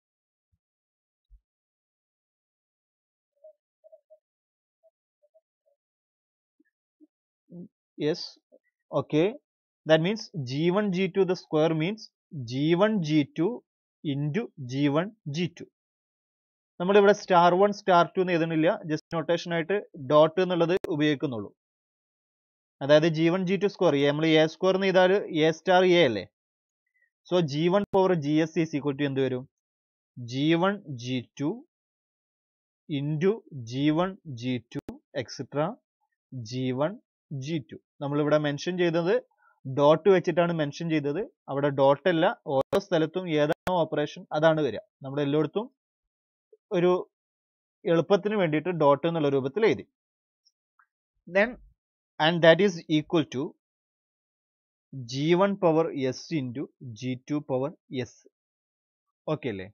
yes okay that means G one G two the square means G one G two into G one G two നമ്മളിവിടെ star one star two എന്ന് എഴുതണില്ല just notation ആയിട്ട് dot എന്നുള്ളത് ഉപയോഗിക്കുന്നുള്ളൂ അതായത് G one G two square നമ്മൾ A square എന്ന് ചെയ്താൽ എ സ്റ്റാർ എ അല്ലേ so G one power G S is equal to എന്ത് വരും G one G two into G one G two etcetera G one G two നമ്മളിവിടെ mention ചെയ്തത് dot വെച്ചിട്ടാണ് mention ചെയ്തത് അവിടെ ഡോട്ട് അല്ല ഓരോ സ്ഥലത്തും ഏതാണോ ഓപ്പറേഷൻ അതാണ് വരിക നമ്മുടെ എല്ലായിടത്തും ഒരു എളുപ്പത്തിന് വേണ്ടിയിട്ട് ഡോട്ട് എന്നുള്ള രൂപത്തിൽ എഴുതി then and that is equal to G one power s into g two power s okay അല്ലേ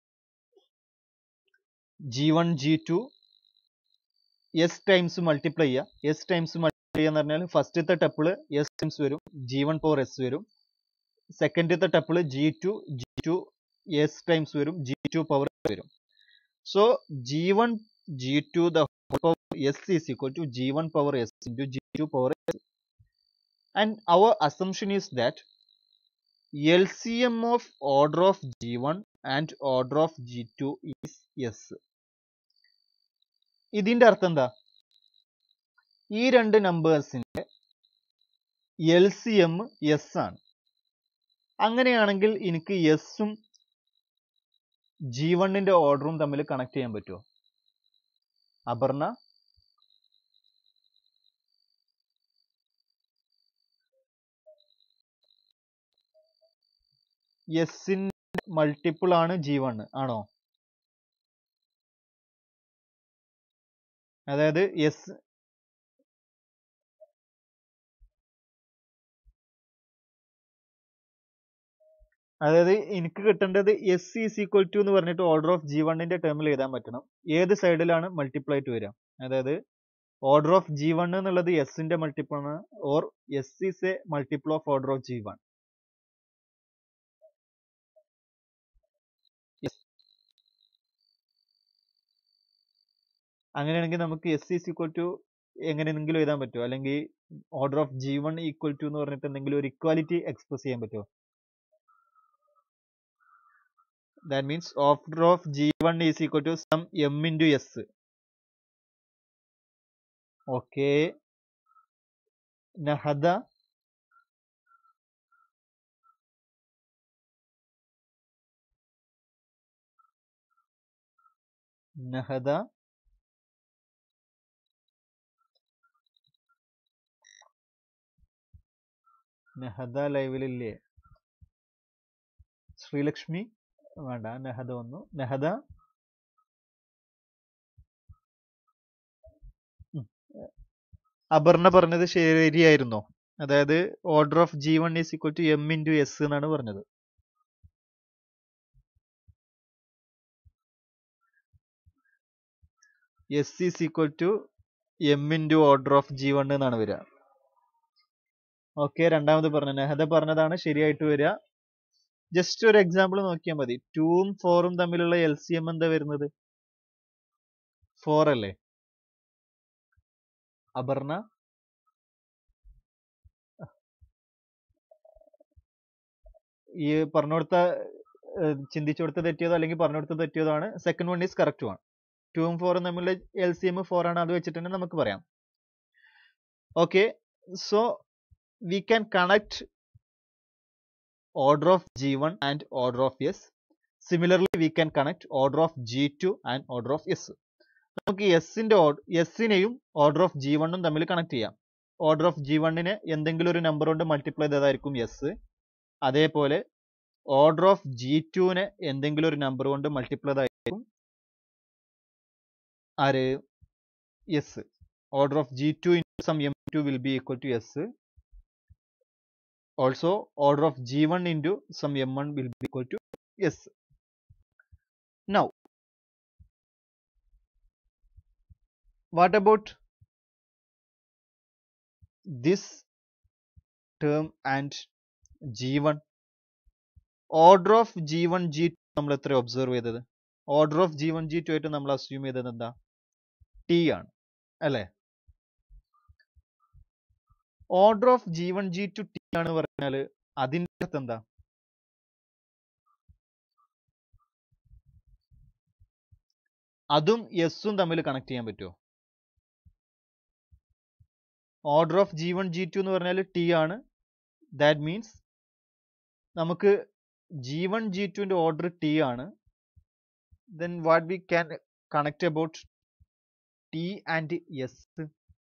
g one G two s times multiply ചെയ്യുക എസ് ടൈംസ് മൾട്ടിപ്ലൈ ചെയ്യുക എന്ന് പറഞ്ഞാൽ ഫസ്റ്റത്തെ ടപ്പിള് എസ് ടൈംസ് വരും ജി വൺ പവർ എസ് വരും സെക്കൻഡത്തെ tuple g two G two s times വരും ജി ടു പവർ വരും so G one G two the power s is equal to G one power s into g two power s and our assumption is that L C M of order of G one and order of G two is s ഇതിന്റെ അർത്ഥം എന്താ ഈ രണ്ട് നമ്പേഴ്സിന്റെ L C M s ആണ് അങ്ങനെയാണെങ്കിൽ എനിക്ക് എസും ജി വണ്ണിന്റെ ഓർഡറും തമ്മിൽ കണക്ട് ചെയ്യാൻ പറ്റുമോ അപർണ എസിന്റെ മൾട്ടിപ്പിൾ ആണ് ജി വൺ ആണോ അതായത് എസ് അതായത് എനിക്ക് കിട്ടേണ്ടത് എസ് ഈസ് ഈക്വൽ ടു എന്ന് പറഞ്ഞിട്ട് ഓർഡർ ഓഫ് ജി വണ്ണിന്റെ ടേമിൽ എഴുതാൻ പറ്റണം ഏത് സൈഡിലാണ് മൾട്ടിപ്ലൈ ആയിട്ട് വരിക അതായത് ഓർഡർ ഓഫ് ജി വൺ എന്നുള്ളത് എസിന്റെ മൾട്ടിപ്പിൾ ആണ് or s is a multiple of order of G one അങ്ങനെയാണെങ്കിൽ നമുക്ക് എസ് ഈസ് ഈക്വൽ ടു എങ്ങനെയെങ്കിലും എഴുതാൻ പറ്റുമോ അല്ലെങ്കിൽ order of G one equal to എന്ന് പറഞ്ഞിട്ട് എന്തെങ്കിലും ഒരു ഇക്വാലിറ്റി എക്സ്പ്രസ് ചെയ്യാൻ പറ്റുമോ that means order of G one is equal to some m into s okay Nahada Nahada Nehada ലൈവിലില്ലേ ശ്രീലക്ഷ്മി വേണ്ട നെഹദ വന്നു നെഹദ അപർണ പറഞ്ഞത് ശരിയായിരുന്നോ അതായത് order of G one is equal to m into s എന്നാണ് പറഞ്ഞത് s is equal to m into order of G one എന്നാണ് വരിക ഓക്കെ രണ്ടാമത് പറഞ്ഞു നെഹദ പറഞ്ഞതാണ് ശരിയായിട്ട് വരിക ജസ്റ്റ് ഒരു എക്സാമ്പിൾ നോക്കിയാൽ മതി ടൂവും ഫോറും തമ്മിലുള്ള എൽ സി എം എന്താ വരുന്നത് ഫോർ അല്ലേ അപർണ ഈ പറഞ്ഞു കൊടുത്ത ചിന്തിച്ചു കൊടുത്ത തെറ്റിയതോ അല്ലെങ്കിൽ പറഞ്ഞു കൊടുത്ത തെറ്റിയതോ ആണ് second one is correct one ടൂവും ഫോറും തമ്മിലുള്ള എൽ സി എം ഫോർ ആണ് അത് വെച്ചിട്ട് തന്നെ നമുക്ക് പറയാം okay so we can connect order of G1 and order of S. Similarly, we can connect order of G2 and order of S. നമുക്ക് എസിന്റെ എസിനെയും ഓർഡർ ഓഫ് ജി വണ്ണും തമ്മിൽ കണക്ട് ചെയ്യാം ഓർഡർ ഓഫ് ജി വണ്ണിനെ എന്തെങ്കിലും ഒരു നമ്പർ കൊണ്ട് multiply ചെയ്തതായിരിക്കും s അതേപോലെ ഓർഡർ ഓഫ് ജി ടുവിനെ എന്തെങ്കിലും ഒരു നമ്പർ കൊണ്ട് മൾട്ടിപ്ലൈ ചെയ്തായിരിക്കും ആര് s order of G two into some m two will be equal to s also order of g1 into some m1 will be equal to s now what about this term and g1 order of g1 g2 നമ്മൾ എത്ര observe ചെയ്തത് order of G one G two ആയിട്ട് നമ്മൾ assume ചെയ്തത് എന്താ t ആണ് അല്ലേ order of G one G two T ആണ് പറഞ്ഞാൽ അതിന്റെ അർത്ഥം എന്താ അതും എസും തമ്മിൽ കണക്ട് ചെയ്യാൻ പറ്റുമോ order of G one G two എന്ന് പറഞ്ഞാൽ ടി ആണ് ദാറ്റ് മീൻസ് നമുക്ക് ജി വൺ ജി ടുവിൻ്റെ ഓർഡർ ടി ആണ് then what we can connect about t and s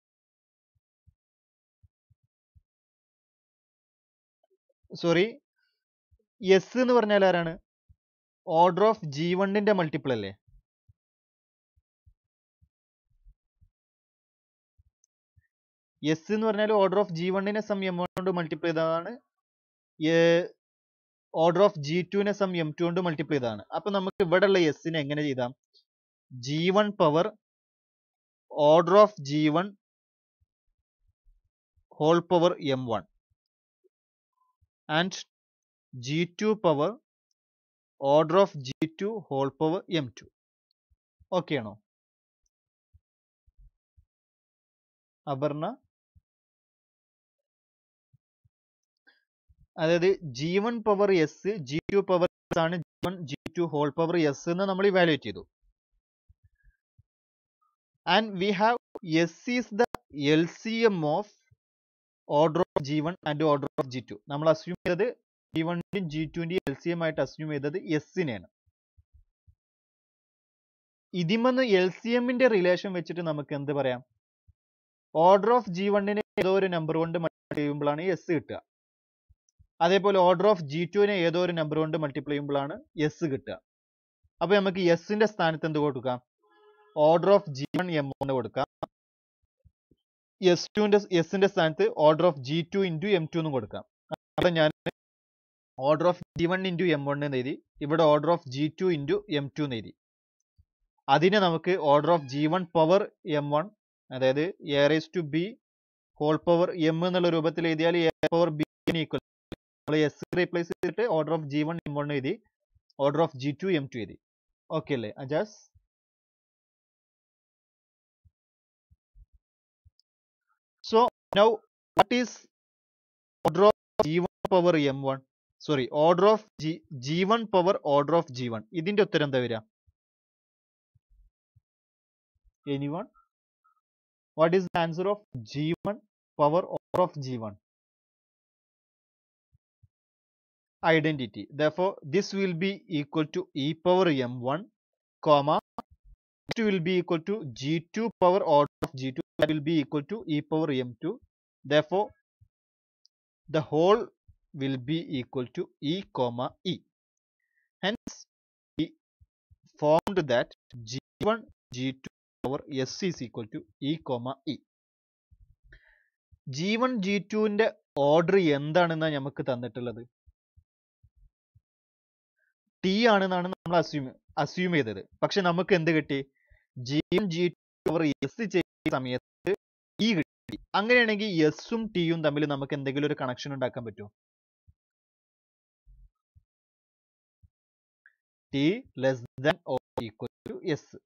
sorry s എന്ന് പറഞ്ഞാൽ ആരാണ് ഓർഡർ ഓഫ് ജി വണ്ണിന്റെ മൾട്ടിപ്പിൾ അല്ലേ എസ് എന്ന് പറഞ്ഞാൽ ഓർഡർ ഓഫ് ജി വണ്ണിനെ സം എം വൺ കൊണ്ട് മൾട്ടിപ്ലൈ ചെയ്തതാണ് ഓർഡർ ഓഫ് ജി ടുവിനെ സം എം ടു കൊണ്ട് മൾട്ടിപ്ലൈ ചെയ്തതാണ് അപ്പൊ നമുക്ക് ഇവിടെ ഉള്ള എസിനെ എങ്ങനെ ചെയ്താം g one power order of G one whole power m one and G two power order of G two whole power m two okay ആണോ അപർണ അതായത് G one power s g two power s ആണ് g one G two whole power S എന്ന് നമ്മൾ evaluate ചെയ്തു and we have s is the L C M of order of G one and order of G to നമ്മൾ assume ചെയ്തത് g വണ്ണിന്റെയും G ടുവിന്റെയും L C M ആയിട്ട് assume ചെയ്തത് എസിനെയാണ് ഇതിമെന്ന് എൽ സി എമ്മിന്റെ റിലേഷൻ വെച്ചിട്ട് നമുക്ക് എന്ത് പറയാം ഓർഡർ ഓഫ് ജി വണ്ണിനെ ഏതോ ഒരു നമ്പർ കൊണ്ട് മൾട്ടിപ്ലൈ ചെയ്യുമ്പോഴാണ് എസ് കിട്ടുക അതേപോലെ ഓർഡർ ഓഫ് ജി ടുവിനെ ഏതോ ഒരു നമ്പർ കൊണ്ട് മൾട്ടിപ്ലൈ ചെയ്യുമ്പോഴാണ് എസ് കിട്ടുക അപ്പൊ നമുക്ക് എസിന്റെ സ്ഥാനത്ത് എന്ത് കൊടുക്കാം order of G one m ഒന്ന് കൊടുക്കാം എസ് ടുവിന്റെ എസിന്റെ സ്ഥാനത്ത് order of G two into m two എന്നും കൊടുക്കാം അവിടെ ഞാൻ order of G one into m one എന്ന് എഴുതി ഇവിടെ order of G two into m two എന്ന് എഴുതി അതിനെ നമുക്ക് order of G one power m one അതായത് a raise to b whole power m എന്നുള്ള രൂപത്തിൽ എഴുതിയാൽ എ പവർ ബി ഈക്വൽ നമ്മൾ എസ് റീപ്ലേസ് ചെയ്തിട്ട് order of G one m one എഴുതി order of G two m two എഴുതി okay അല്ലേ Ajas so now what is order of G one power m one sorry order of g g one power order of G one ഇതിന്റെ ഉത്തരം എന്താ വരിക any one what is the answer of G one power order of G one identity. Therefore, this will be equal to e power m1, comma, it will be equal to g2 power order of g2 that will be equal to e power m2. Therefore, the whole will be equal to e comma e. Hence, we formed that g1 g2 power s is equal to e comma e. G one g ടുവിന്റെ order എന്താണെന്നാണ് നമുക്ക് തന്നിട്ടുള്ളത് T ആണെന്നാണ് നമ്മൾ assume assume ചെയ്തത് പക്ഷെ നമുക്ക് എന്ത് കിട്ടി g m g power s ചെയ്യുന്ന സമയത്ത് ഇ കിട്ടി അങ്ങനെയാണെങ്കിൽ എസും ടിയും തമ്മിൽ നമുക്ക് എന്തെങ്കിലും ഒരു കണക്ഷൻ ഉണ്ടാക്കാൻ പറ്റുമോ t less than or equal to s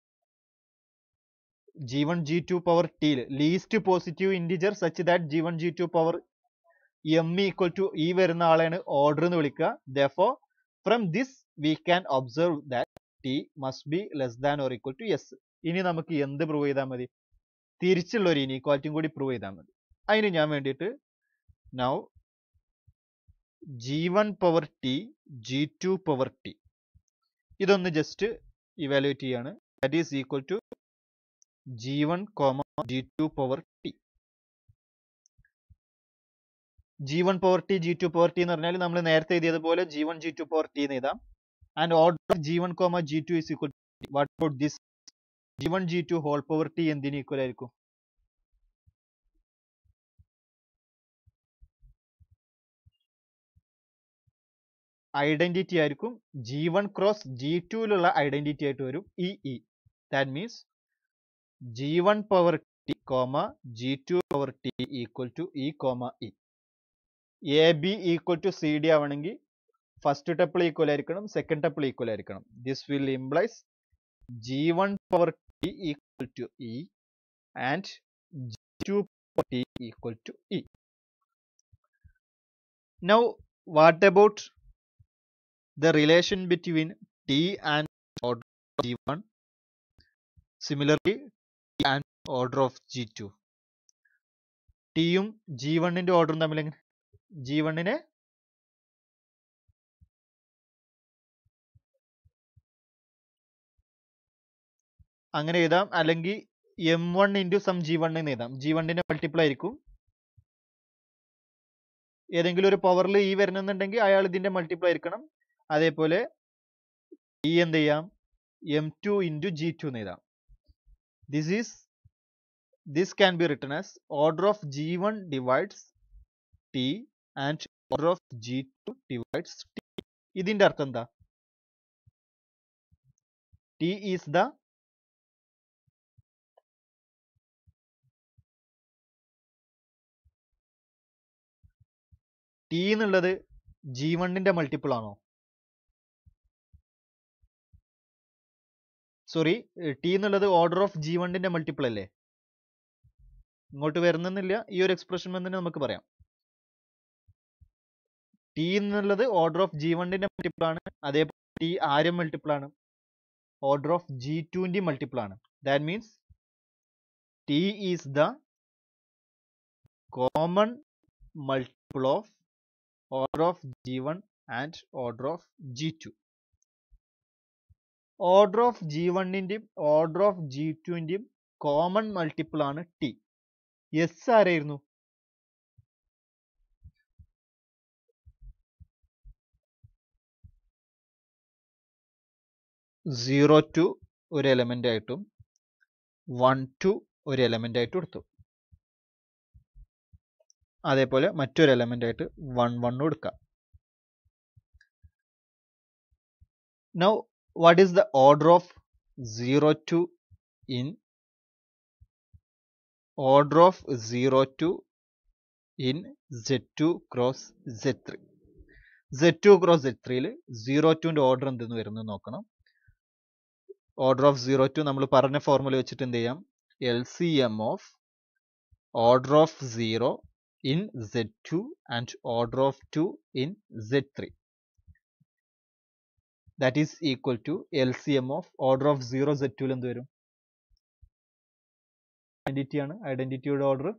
g one G two power ടിയിൽ least positive integer such that g one G two power m equal to e വരുന്ന ആളെയാണ് ഓർഡർ എന്ന് വിളിക്കുക though from this we can observe that t must be less than or equal to s ഇനി നമുക്ക് എന്ത് prove ചെയ്താൽ മതി തിരിച്ചുള്ള ഒരു ഇനീക്വാലിറ്റിയും കൂടി പ്രൂവ് ചെയ്താൽ മതി അതിന് ഞാൻ വേണ്ടിയിട്ട് now g one power t g two power t ഇതൊന്ന് ജസ്റ്റ് ഇവാലുവേറ്റ് ചെയ്യാണ് that is equal to G one comma G two power t g one power t g two power t എന്ന് പറഞ്ഞാൽ നമ്മൾ നേരത്തെ എഴുതിയതുപോലെ g one G two power t എന്ന് എഴുതാം and order g one comma G two is equal what about this g one G two whole power t എന്തിന് equal ആയിരിക്കും identity ആയിരിക്കും ജി വൺ ക്രോസ് ജി ടുവിലുള്ള identity ആയിട്ട് വരും e e that means G one power t comma G two power t equal to e comma e a b equal to c d ആവണമെങ്കിൽ first tuple equal ആയിരിക്കണം second tuple equal ആയിരിക്കണം this will implies g one power t equal to E and G two power t equal to e now what about the relation between t and order of g1 similarly t and order of g2 ടിയും G വണ്ണിന്റെ ഓർഡറും തമ്മിൽ എങ്ങനെ G വണ്ണിനെ അങ്ങനെ എഴുതാം അല്ലെങ്കിൽ m one into some G one എന്ന് എഴുതാം ജി വണ്ണിന്റെ മൾട്ടിപ്പിൾ ആയിരിക്കും ഏതെങ്കിലും ഒരു പവറിൽ ഈ വരുന്നുണ്ടെങ്കിൽ അയാൾ ഇതിന്റെ മൾട്ടിപ്പിൾ ആയിരിക്കണം അതേപോലെ ഈ എന്ത് ചെയ്യാം m two into g two എന്ന് എഴുതാം this is this can be written as order of g1 divides t and order of g2 divides t ഇതിന്റെ അർത്ഥം എന്താ t is the t എന്നുള്ളത് ജി വണ്ണിന്റെ മൾട്ടിപ്പിൾ ആണോ സോറി ടി എന്നുള്ളത് order of g വണ്ണിന്റെ മൾട്ടിപ്പിൾ അല്ലേ ഇങ്ങോട്ട് വരുന്നില്ല ഈ ഒരു എക്സ്പ്രഷൻ തന്നെ നമുക്ക് പറയാം ടി എന്നുള്ളത് ഓർഡർ ഓഫ് ജി വണ്ണിന്റെ മൾട്ടിപ്പിൾ ആണ് അതേപോലെ ടി ആരും മൾട്ടിപ്പിൾ ആണ് ഓർഡർ ഓഫ് ജി ടുവിന്റെ മൾട്ടിപ്പിൾ ആണ് that means t is the common multiple of order of G one and order of G two order of g വണ്ണിന്റെയും order of g ടുവിന്റെയും common multiple ആണ് t s ആരായിരുന്നു zero two ഒരു element ആയിട്ടും one two ഒരു element ആയിട്ടും എടുത്തു അതേപോലെ മറ്റൊരു എലമെന്റ് ആയിട്ട് വൺ വണ്ണും എടുക്കാം now what is the order of zero two in order of 0 to in Z2 cross Z3. Z2 cross Z3 ൽ സീറോ ടുവിൻ്റെ ഓർഡർ എന്തെന്ന് വരുന്നത് നോക്കണം ഓർഡർ ഓഫ് സീറോ ടു നമ്മൾ പറഞ്ഞ ഫോർമുല വെച്ചിട്ട് എന്ത് ചെയ്യാം L C M of order of zero in Z two and order of two in Z three that is equal to L C M of order of zero Z ടുവിൽ എന്ത് വരും identity ആണ് ഐഡന്റിറ്റിയുടെ order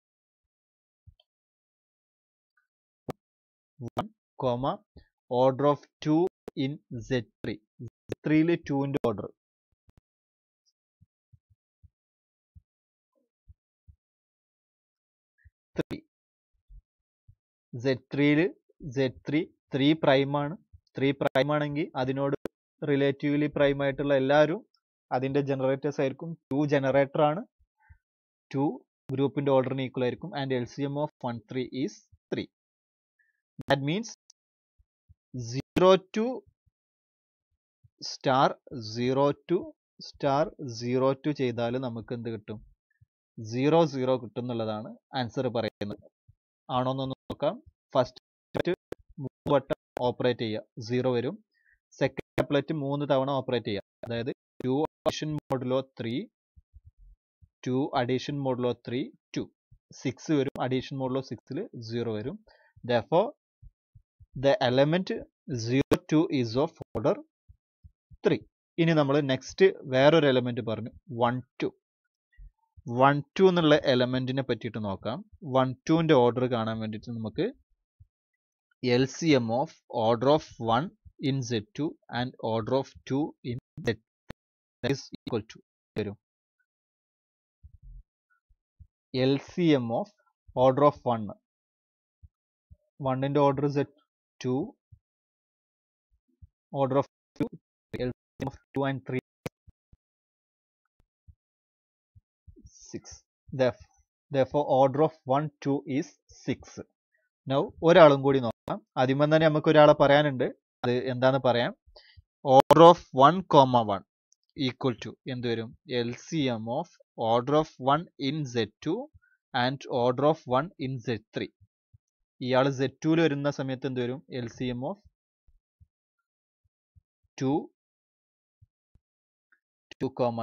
one comma order of two in Z three ത്രീയില് ടുവിന്റെ order three Z ത്രീയില് Z three three prime ആണ് three prime ആണെങ്കിൽ അതിനോട് റിലേറ്റീവ്ലി പ്രൈം ആയിട്ടുള്ള എല്ലാവരും അതിന്റെ ജനറേറ്റേഴ്സ് ആയിരിക്കും ടു ജനറേറ്റർ ആണ് ടു ഗ്രൂപ്പിന്റെ ഓർഡറിന് ഈക്വൽ ആയിരിക്കും and L C M of one three is three that means zero two star zero two star zero two ചെയ്താൽ നമുക്ക് എന്ത് കിട്ടും സീറോ സീറോ കിട്ടും എന്നുള്ളതാണ് ആൻസർ പറയുന്നത് ആണോ എന്നൊന്ന് നോക്കാം ഫസ്റ്റ് മൂന്ന് വട്ടം ഓപ്പറേറ്റ് ചെയ്യുക സീറോ വരും സെക്കൻഡ് അപ്ലറ്റ് മൂന്ന് തവണ ഓപ്പറേറ്റ് ചെയ്യുക അതായത് two addition modulo three two addition modulo three two six വരും അഡീഷൻ മോഡുലോ സിക്സിൽ സീറോ വരും though the element zero two is of order three ഇനി നമ്മൾ നെക്സ്റ്റ് വേറൊരു എലമെന്റ് പറഞ്ഞു വൺ ടു വൺ ടു എന്നുള്ള എലമെന്റിനെ പറ്റിയിട്ട് നോക്കാം വൺ ടുവിന്റെ ഓർഡർ കാണാൻ വേണ്ടിയിട്ട് നമുക്ക് L C M of order of one in Z two and order of two in Z is equal to വരും L C M of order of one വണ്ണിന്റെ order set two order of two L C M of two and three six therefore order of 1 2 is 6 now ഒരാളും കൂടി നോക്കാം ആദ്യമേ തന്നെ നമുക്ക് ഒരാളെ പറയാനുണ്ട് അത് എന്താന്ന് പറയാം order of one comma one equal to എന്ത് വരും L C M of order of one in Z two and order of one in Z three ഇയാൾ സെഡ് ടുവിൽ വരുന്ന സമയത്ത് എന്ത് വരും L C M of two two comma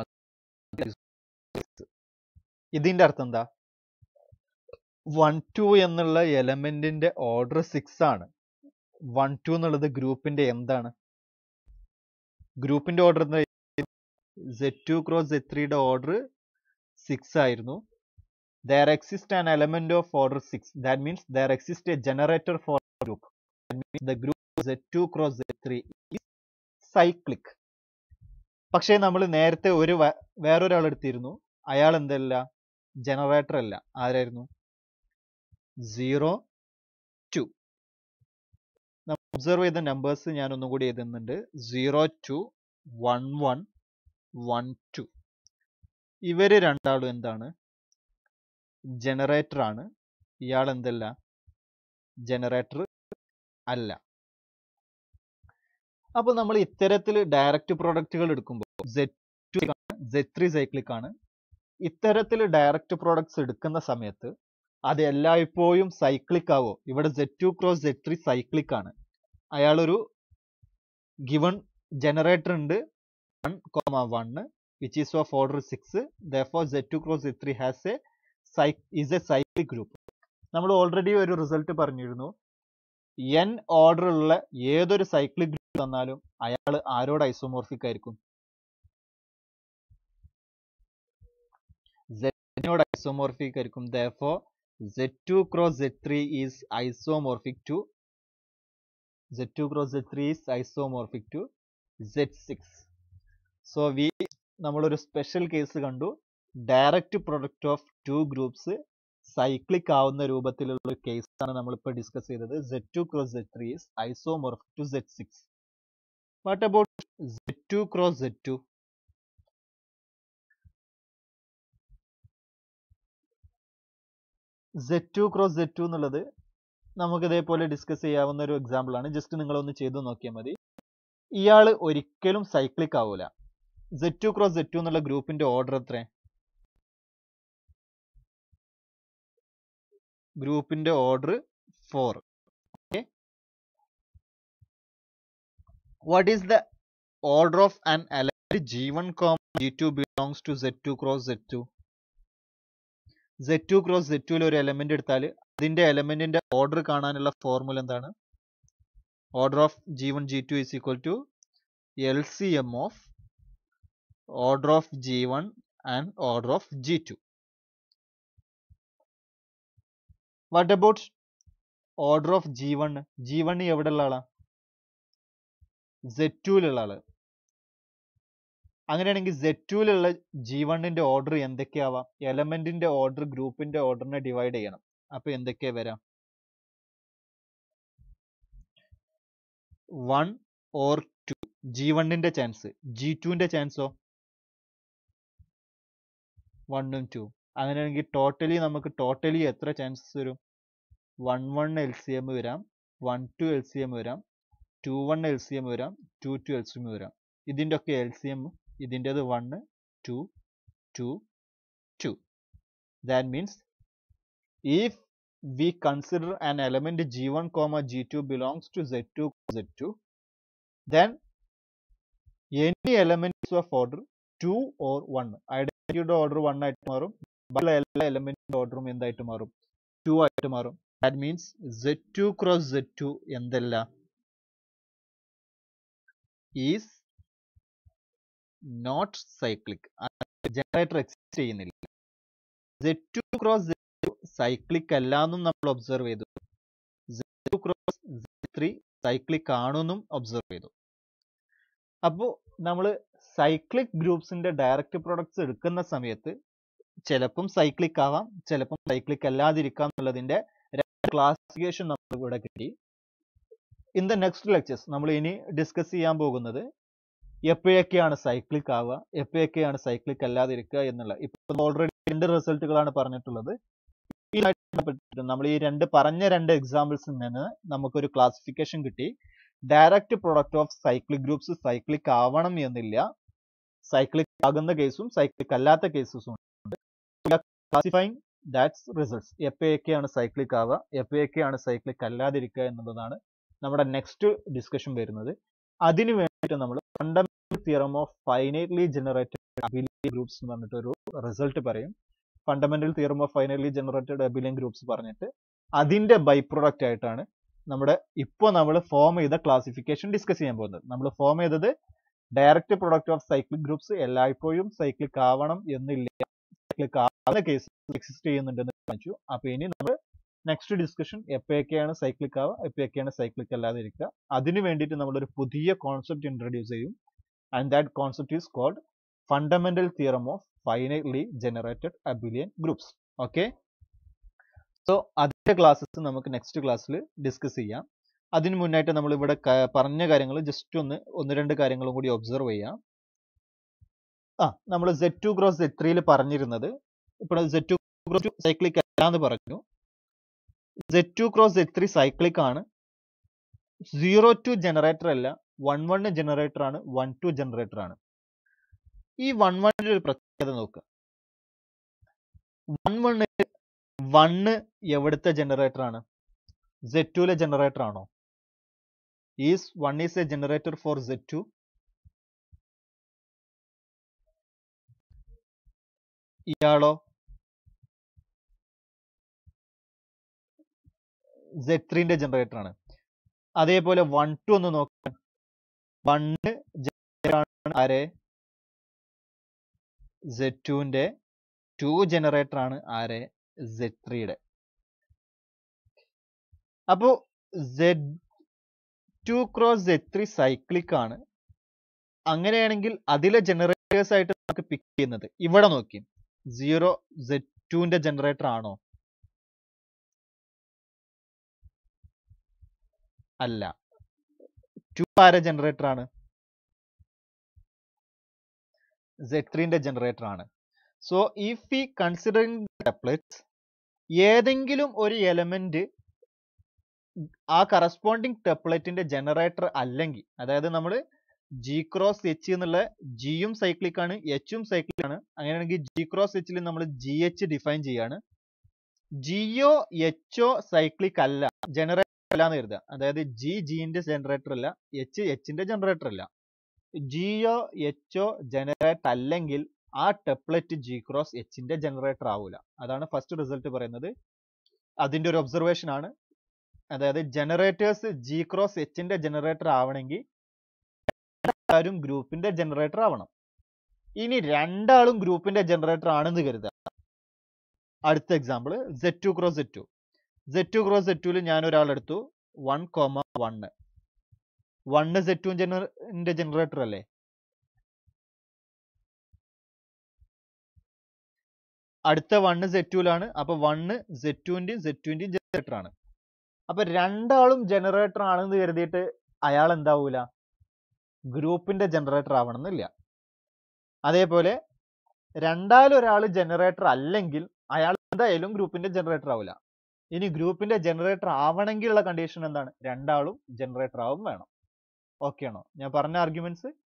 ഇതിന്റെ അർത്ഥം എന്താ വൺ ടു എന്നുള്ള എലമെന്റിന്റെ ഓർഡർ സിക്സ് ആണ് വൺ ടു എന്നുള്ളത് ഗ്രൂപ്പിന്റെ എന്താണ് ഗ്രൂപ്പിന്റെ ഓർഡർ എന്താ സെഡ് ടു ക്രോസ് സെഡ് ത്രീയുടെ ഓർഡർ സിക്സ് ആയിരുന്നു there exists an element of order 6 that means there exists a generator for a group that means the group z2 cross z3 is cyclic പക്ഷേ നമ്മൾ നേരത്തെ ഒരു വ- വേറൊരാൾ എടുത്തിരുന്നു അയാൾ എന്തല്ല ജനറേറ്റർ അല്ല ആരായിരുന്നു സീറോ ടു നമ്മൾ ഒബ്സർവ് ചെയ്ത നമ്പേഴ്സ് ഞാൻ ഒന്നും കൂടി എഴുതുന്നുണ്ട് zero two one one one two ഇവര് രണ്ടാളും എന്താണ് ജനറേറ്റർ ആണ് ഇയാൾ എന്തല്ല ജനറേറ്റർ അല്ല അപ്പൊ നമ്മൾ ഇത്തരത്തിൽ ഡയറക്റ്റ് പ്രോഡക്റ്റുകൾ എടുക്കുമ്പോൾ zed two zed three cyclic ആണ് ഇത്തരത്തിൽ ഡയറക്റ്റ് പ്രോഡക്ട്സ് എടുക്കുന്ന സമയത്ത് അത് എല്ലായ്പ്പോഴും സൈക്ലിക് ആവോ ഇവിടെ zed two cross Z three cyclic ആണ് അയാളൊരു ഗിവൺ ജനറേറ്റർ ഉണ്ട് one comma one which is of order six though zed two cross Z three has a is a cyclic group നമ്മൾ ഓൾറെഡി ഒരു റിസൾട്ട് പറഞ്ഞിരുന്നു N order ഉള്ള ഏതൊരു cyclic group തന്നാലും അയാൾ ആരോട് ഐസോമോർഫിക് ആയിരിക്കും സെഡിനോട് ഐസോമോർഫിക് ആയിരിക്കും though zed two cross Z three is isomorphic to zed two cross Z three is isomorphic to zed six so we നമ്മളൊരു സ്പെഷ്യൽ കേസ് കണ്ടു direct product of two groups cyclic ആവുന്ന രൂപത്തിലുള്ള ഒരു കേസാണ് നമ്മളിപ്പോൾ ഡിസ്കസ് ചെയ്തത് zed two cross Z three is isomorphic to zed six what about zed two cross zed two zed two cross zed two എന്നുള്ളത് നമുക്ക് ഇതേപോലെ ഡിസ്കസ് ചെയ്യാവുന്ന ഒരു എക്സാമ്പിൾ ആണ് ജസ്റ്റ് നിങ്ങളൊന്ന് ചെയ്തു നോക്കിയാൽ മതി ഇയാൾ ഒരിക്കലും സൈക്ലിക് ആവൂല zed two cross zed two എന്നുള്ള ഗ്രൂപ്പിന്റെ ഓർഡർ എത്ര ഗ്രൂപ്പിന്റെ order four okay what is the order of an element G one comma G two belongs to zed two cross zed two zed two cross zed ടുവിൽ ഒരു element എടുത്താൽ അതിന്റെ എലമെന്റിന്റെ order കാണാനുള്ള ഫോർമുല എന്താണ് order of G one G two is equal to L C M of order of G one and order of G two what about order of G one G one എവിടെ ഉള്ള ആളാ zed ടുവിലുള്ള ആള് അങ്ങനെയാണെങ്കിൽ zed ടുവിലുള്ള G വണ്ണിന്റെ order എന്തൊക്കെയാവാം എലമെന്റിന്റെ ഓർഡർ ഗ്രൂപ്പിന്റെ ഓർഡറിനെ ഡിവൈഡ് ചെയ്യണം അപ്പൊ എന്തൊക്കെയാ വരാം വൺ ഓർ ടു ജി വണ്ണിന്റെ ചാൻസ് ജി ടുവിന്റെ ചാൻസോ വണ്ണും ടു അങ്ങനെയാണെങ്കിൽ ടോട്ടലി നമുക്ക് ടോട്ടലി എത്ര ചാൻസസ് വരും one one L C M വരാം one two L C M വരാം two one L C M വരാം two two L C M വരാം ഇതിൻ്റെ ഒക്കെ എൽ സി എം ഇതിൻ്റെത് one two two two that means if we consider an element g1 comma g2 belongs to z2 z2 then any element is of order 2 or 1 ഐഡന്റിറ്റിയുടെ order 1 ആയിട്ട് മാറും ബാക്കിയുള്ള എല്ലാ എലമെന്റിന്റെ ഓർഡറും എന്തായിട്ട് മാറും 2 ആയിട്ട് മാറും that means z2 cross z2 എന്തല്ല is not cyclic generator exist ചെയ്യുന്നില്ല z2 ക്രോസ് സൈക്ലിക് അല്ല എന്നും നമ്മൾ ഒബ്സർവ് ചെയ്തു z2 ക്രോസ് z3 സൈക്ലിക് ആണെന്നും ഒബ്സർവ് ചെയ്തു അപ്പോൾ നമ്മൾ സൈക്ലിക് ഗ്രൂപ്പ്സിന്റെ ഡയറക്റ്റ് പ്രൊഡക്ട്സ് എടുക്കുന്ന സമയത്ത് ചിലപ്പം സൈക്ലിക് ആവാം ചിലപ്പം സൈക്ലിക് അല്ലാതിരിക്കാം എന്നുള്ളതിന്റെ ക്ലാസിഫിക്കേഷൻ നമ്മൾ ഇവിടെ കിട്ടി ഇൻ ദ നെക്സ്റ്റ് ലെക്ചേഴ്സ് നമ്മൾ ഇനി ഡിസ്കസ് ചെയ്യാൻ പോകുന്നത് എപ്പോഴൊക്കെയാണ് സൈക്ലിക് ആവുക എപ്പോഴൊക്കെയാണ് സൈക്ലിക് അല്ലാതിരിക്കുക എന്നുള്ള ഇപ്പൊ ഓൾറെഡി രണ്ട് റിസൾട്ടുകളാണ് പറഞ്ഞിട്ടുള്ളത് നമ്മൾ ഈ രണ്ട് പറഞ്ഞ രണ്ട് എക്സാമ്പിൾസിൽ നിന്ന് നമുക്കൊരു ക്ലാസിഫിക്കേഷൻ കിട്ടി direct product of cyclic groups cyclic ആവണം എന്നില്ല സൈക്ലിക് ആകുന്ന കേസും സൈക്ലിക് അല്ലാത്ത കേസസും ഉണ്ട് ക്ലാസിഫൈങ് ദാറ്റ്സ് റിസൾട്ട്സ് എപ്പോഴൊക്കെയാണ് സൈക്ലിക് ആവുക എപ്പോഴൊക്കെയാണ് സൈക്ലിക് അല്ലാതിരിക്കുക എന്നുള്ളതാണ് നമ്മുടെ നെക്സ്റ്റ് ഡിസ്കഷൻ വരുന്നത് അതിനു വേണ്ടിയിട്ട് നമ്മൾ fundamental theorem of finitely generated abelian groups എന്ന് പറഞ്ഞിട്ട് ഒരു റിസൾട്ട് പറയും fundamental theorem of finitely generated abelian groups പറഞ്ഞിട്ട് അതിന്റെ ബൈ പ്രൊഡക്റ്റ് ആയിട്ടാണ് നമ്മുടെ ഇപ്പോൾ നമ്മൾ ഫോം ചെയ്ത ക്ലാസിഫിക്കേഷൻ ഡിസ്കസ് ചെയ്യാൻ പോകുന്നത് നമ്മൾ ഫോം ചെയ്തത് direct product of cyclic groups എല്ലായ്പ്പോഴും സൈക്ലിക് ആവണം എന്നില്ല സൈക്ലിക് ആവുന്ന കേസ് എക്സിസ്റ്റ് ചെയ്യുന്നുണ്ടെന്ന് കാണിച്ചു അപ്പൊ ഇനി നമ്മൾ നെക്സ്റ്റ് ഡിസ്കഷൻ എപ്പോഴൊക്കെയാണ് സൈക്ലിക് ആവുക എപ്പോഴൊക്കെയാണ് സൈക്ലിക് അല്ലാതെ ഇരിക്കുക അതിന് വേണ്ടിയിട്ട് നമ്മൾ ഒരു പുതിയ കോൺസെപ്റ്റ് ഇൻട്രൊഡ്യൂസ് ചെയ്യും and that concept is called fundamental theorem of finitely generated abelian groups okay so അതിന്റെ ക്ലാസ്സസ് നമുക്ക് നെക്സ്റ്റ് ക്ലാസ്സിൽ ഡിസ്കസ് ചെയ്യാം അതിന് മുന്നായിട്ട് നമ്മൾ ഇവിടെ പറഞ്ഞ കാര്യങ്ങൾ ജസ്റ്റ് ഒന്ന് ഒന്ന് രണ്ട് കാര്യങ്ങളും കൂടി ഒബ്സർവ് ചെയ്യാം ആ നമ്മൾ സെറ്റ് ടു ക്രോസ് സെറ്റ് ത്രീയിൽ പറഞ്ഞിരുന്നത് ഇപ്പോൾ സെറ്റ് ടു ക്രോസ് സൈക്ലിക് അല്ലാന്ന് പറഞ്ഞു zed two cross zed three cyclic ആണ് സീറോ ടു ജനറേറ്റർ അല്ല വൺ വൺ ജനറേറ്റർ ആണ് വൺ ടു ജനറേറ്റർ ആണ് ഈ വൺ വണ്ണിന്റെ ഒരു പ്രത്യേകത നോക്കുക വൺ വണ്ണിൽ വണ്ണ് എവിടുത്തെ ജനറേറ്റർ ആണ് സെറ്റ് ടുവിലെ ജനറേറ്റർ ആണോ is one is a generator for zed two ഇയാളോ സെറ്റ് ത്രീന്റെ ജനറേറ്റർ ആണ് അതേപോലെ വൺ ടു ഒന്ന് നോക്കാൻ വണ്ണ് ആരെ സെറ്റ് ടുവിന്റെ ടു ജനറേറ്റർ ആണ് ആരെ സെറ്റ് ത്രീയുടെ അപ്പോ zed two cross zed three cyclic ആണ് അങ്ങനെയാണെങ്കിൽ അതിലെ ജനറേറ്റേഴ്സ് ആയിട്ട് നമുക്ക് പിക്ക് ചെയ്യുന്നത് ഇവിടെ നോക്കി സീറോ സെറ്റ് ടുവിന്റെ ജനറേറ്റർ ആണോ അല്ല ടു ആരെ ജനറേറ്റർ ആണ് സെറ്റ് ത്രീന്റെ ജനറേറ്റർ ആണ് so if we considering tuples ഏതെങ്കിലും ഒരു എലമെന്റ് ആ കറസ്പോണ്ടിങ് ടെപ്ലറ്റിന്റെ ജനറേറ്റർ അല്ലെങ്കിൽ അതായത് നമ്മൾ ജി ക്രോസ് എച്ച് എന്നുള്ള ജിയും സൈക്ലിക് ആണ് എച്ചും സൈക്ലിക് ആണ് അങ്ങനെയാണെങ്കിൽ ജി ക്രോസ് എച്ചിൽ നമ്മൾ ജി എച്ച് ഡിഫൈൻ ചെയ്യാണ് ജിയോ എച്ചോ സൈക്ലിക് അല്ല ജനറേറ്റർ അല്ല എന്ന് കരുതുക അതായത് ജി ജിന്റെ ജനറേറ്റർ അല്ല എച്ച് എച്ചിന്റെ ജനറേറ്റർ അല്ല ജിയോ എച്ചോ ജനറേറ്റ് അല്ലെങ്കിൽ ആ ടെപ്ലറ്റ് ജി ക്രോസ് എച്ചിന്റെ ജനറേറ്റർ ആവൂല അതാണ് ഫസ്റ്റ് റിസൾട്ട് പറയുന്നത് അതിന്റെ ഒരു ഒബ്സർവേഷൻ ആണ് അതായത് ജനറേറ്റേഴ്സ് ജി ക്രോസ് എച്ചിന്റെ ജനറേറ്റർ ആവണമെങ്കിൽ രണ്ടാളും ഗ്രൂപ്പിന്റെ ജനറേറ്റർ ആവണം ഇനി രണ്ടാളും ഗ്രൂപ്പിന്റെ ജനറേറ്റർ ആണെന്ന് കരുതുക അടുത്ത example zed two cross zed two zed two cross zed ടുവിൽ ഞാൻ ഒരാളെടുത്തു one comma one one zed two ജനറിന്റെ ജനറേറ്റർ അല്ലേ അടുത്ത വണ്ണ് സെറ്റ് ടുവിലാണ് അപ്പൊ വണ്ണ് സെറ്റ് ടുവിന്റെയും സെറ്റ് ടുവിന്റെയും ജനറേറ്റർ ആണ് അപ്പൊ രണ്ടാളും ജനറേറ്റർ ആണെന്ന് കരുതിയിട്ട് അയാൾ എന്താവൂല ഗ്രൂപ്പിന്റെ ജനറേറ്റർ ആവണമെന്നില്ല അതേപോലെ രണ്ടാലും ഒരാൾ ജനറേറ്റർ അല്ലെങ്കിൽ അയാൾ എന്തായാലും ഗ്രൂപ്പിന്റെ ജനറേറ്റർ ആവില്ല ഇനി ഗ്രൂപ്പിന്റെ ജനറേറ്റർ ആവണമെങ്കിലുള്ള കണ്ടീഷൻ എന്താണ് രണ്ടാളും ജനറേറ്റർ ആവും വേണം ഓക്കെ ആണോ ഞാൻ പറഞ്ഞ ആർഗ്യുമെന്റ്സ്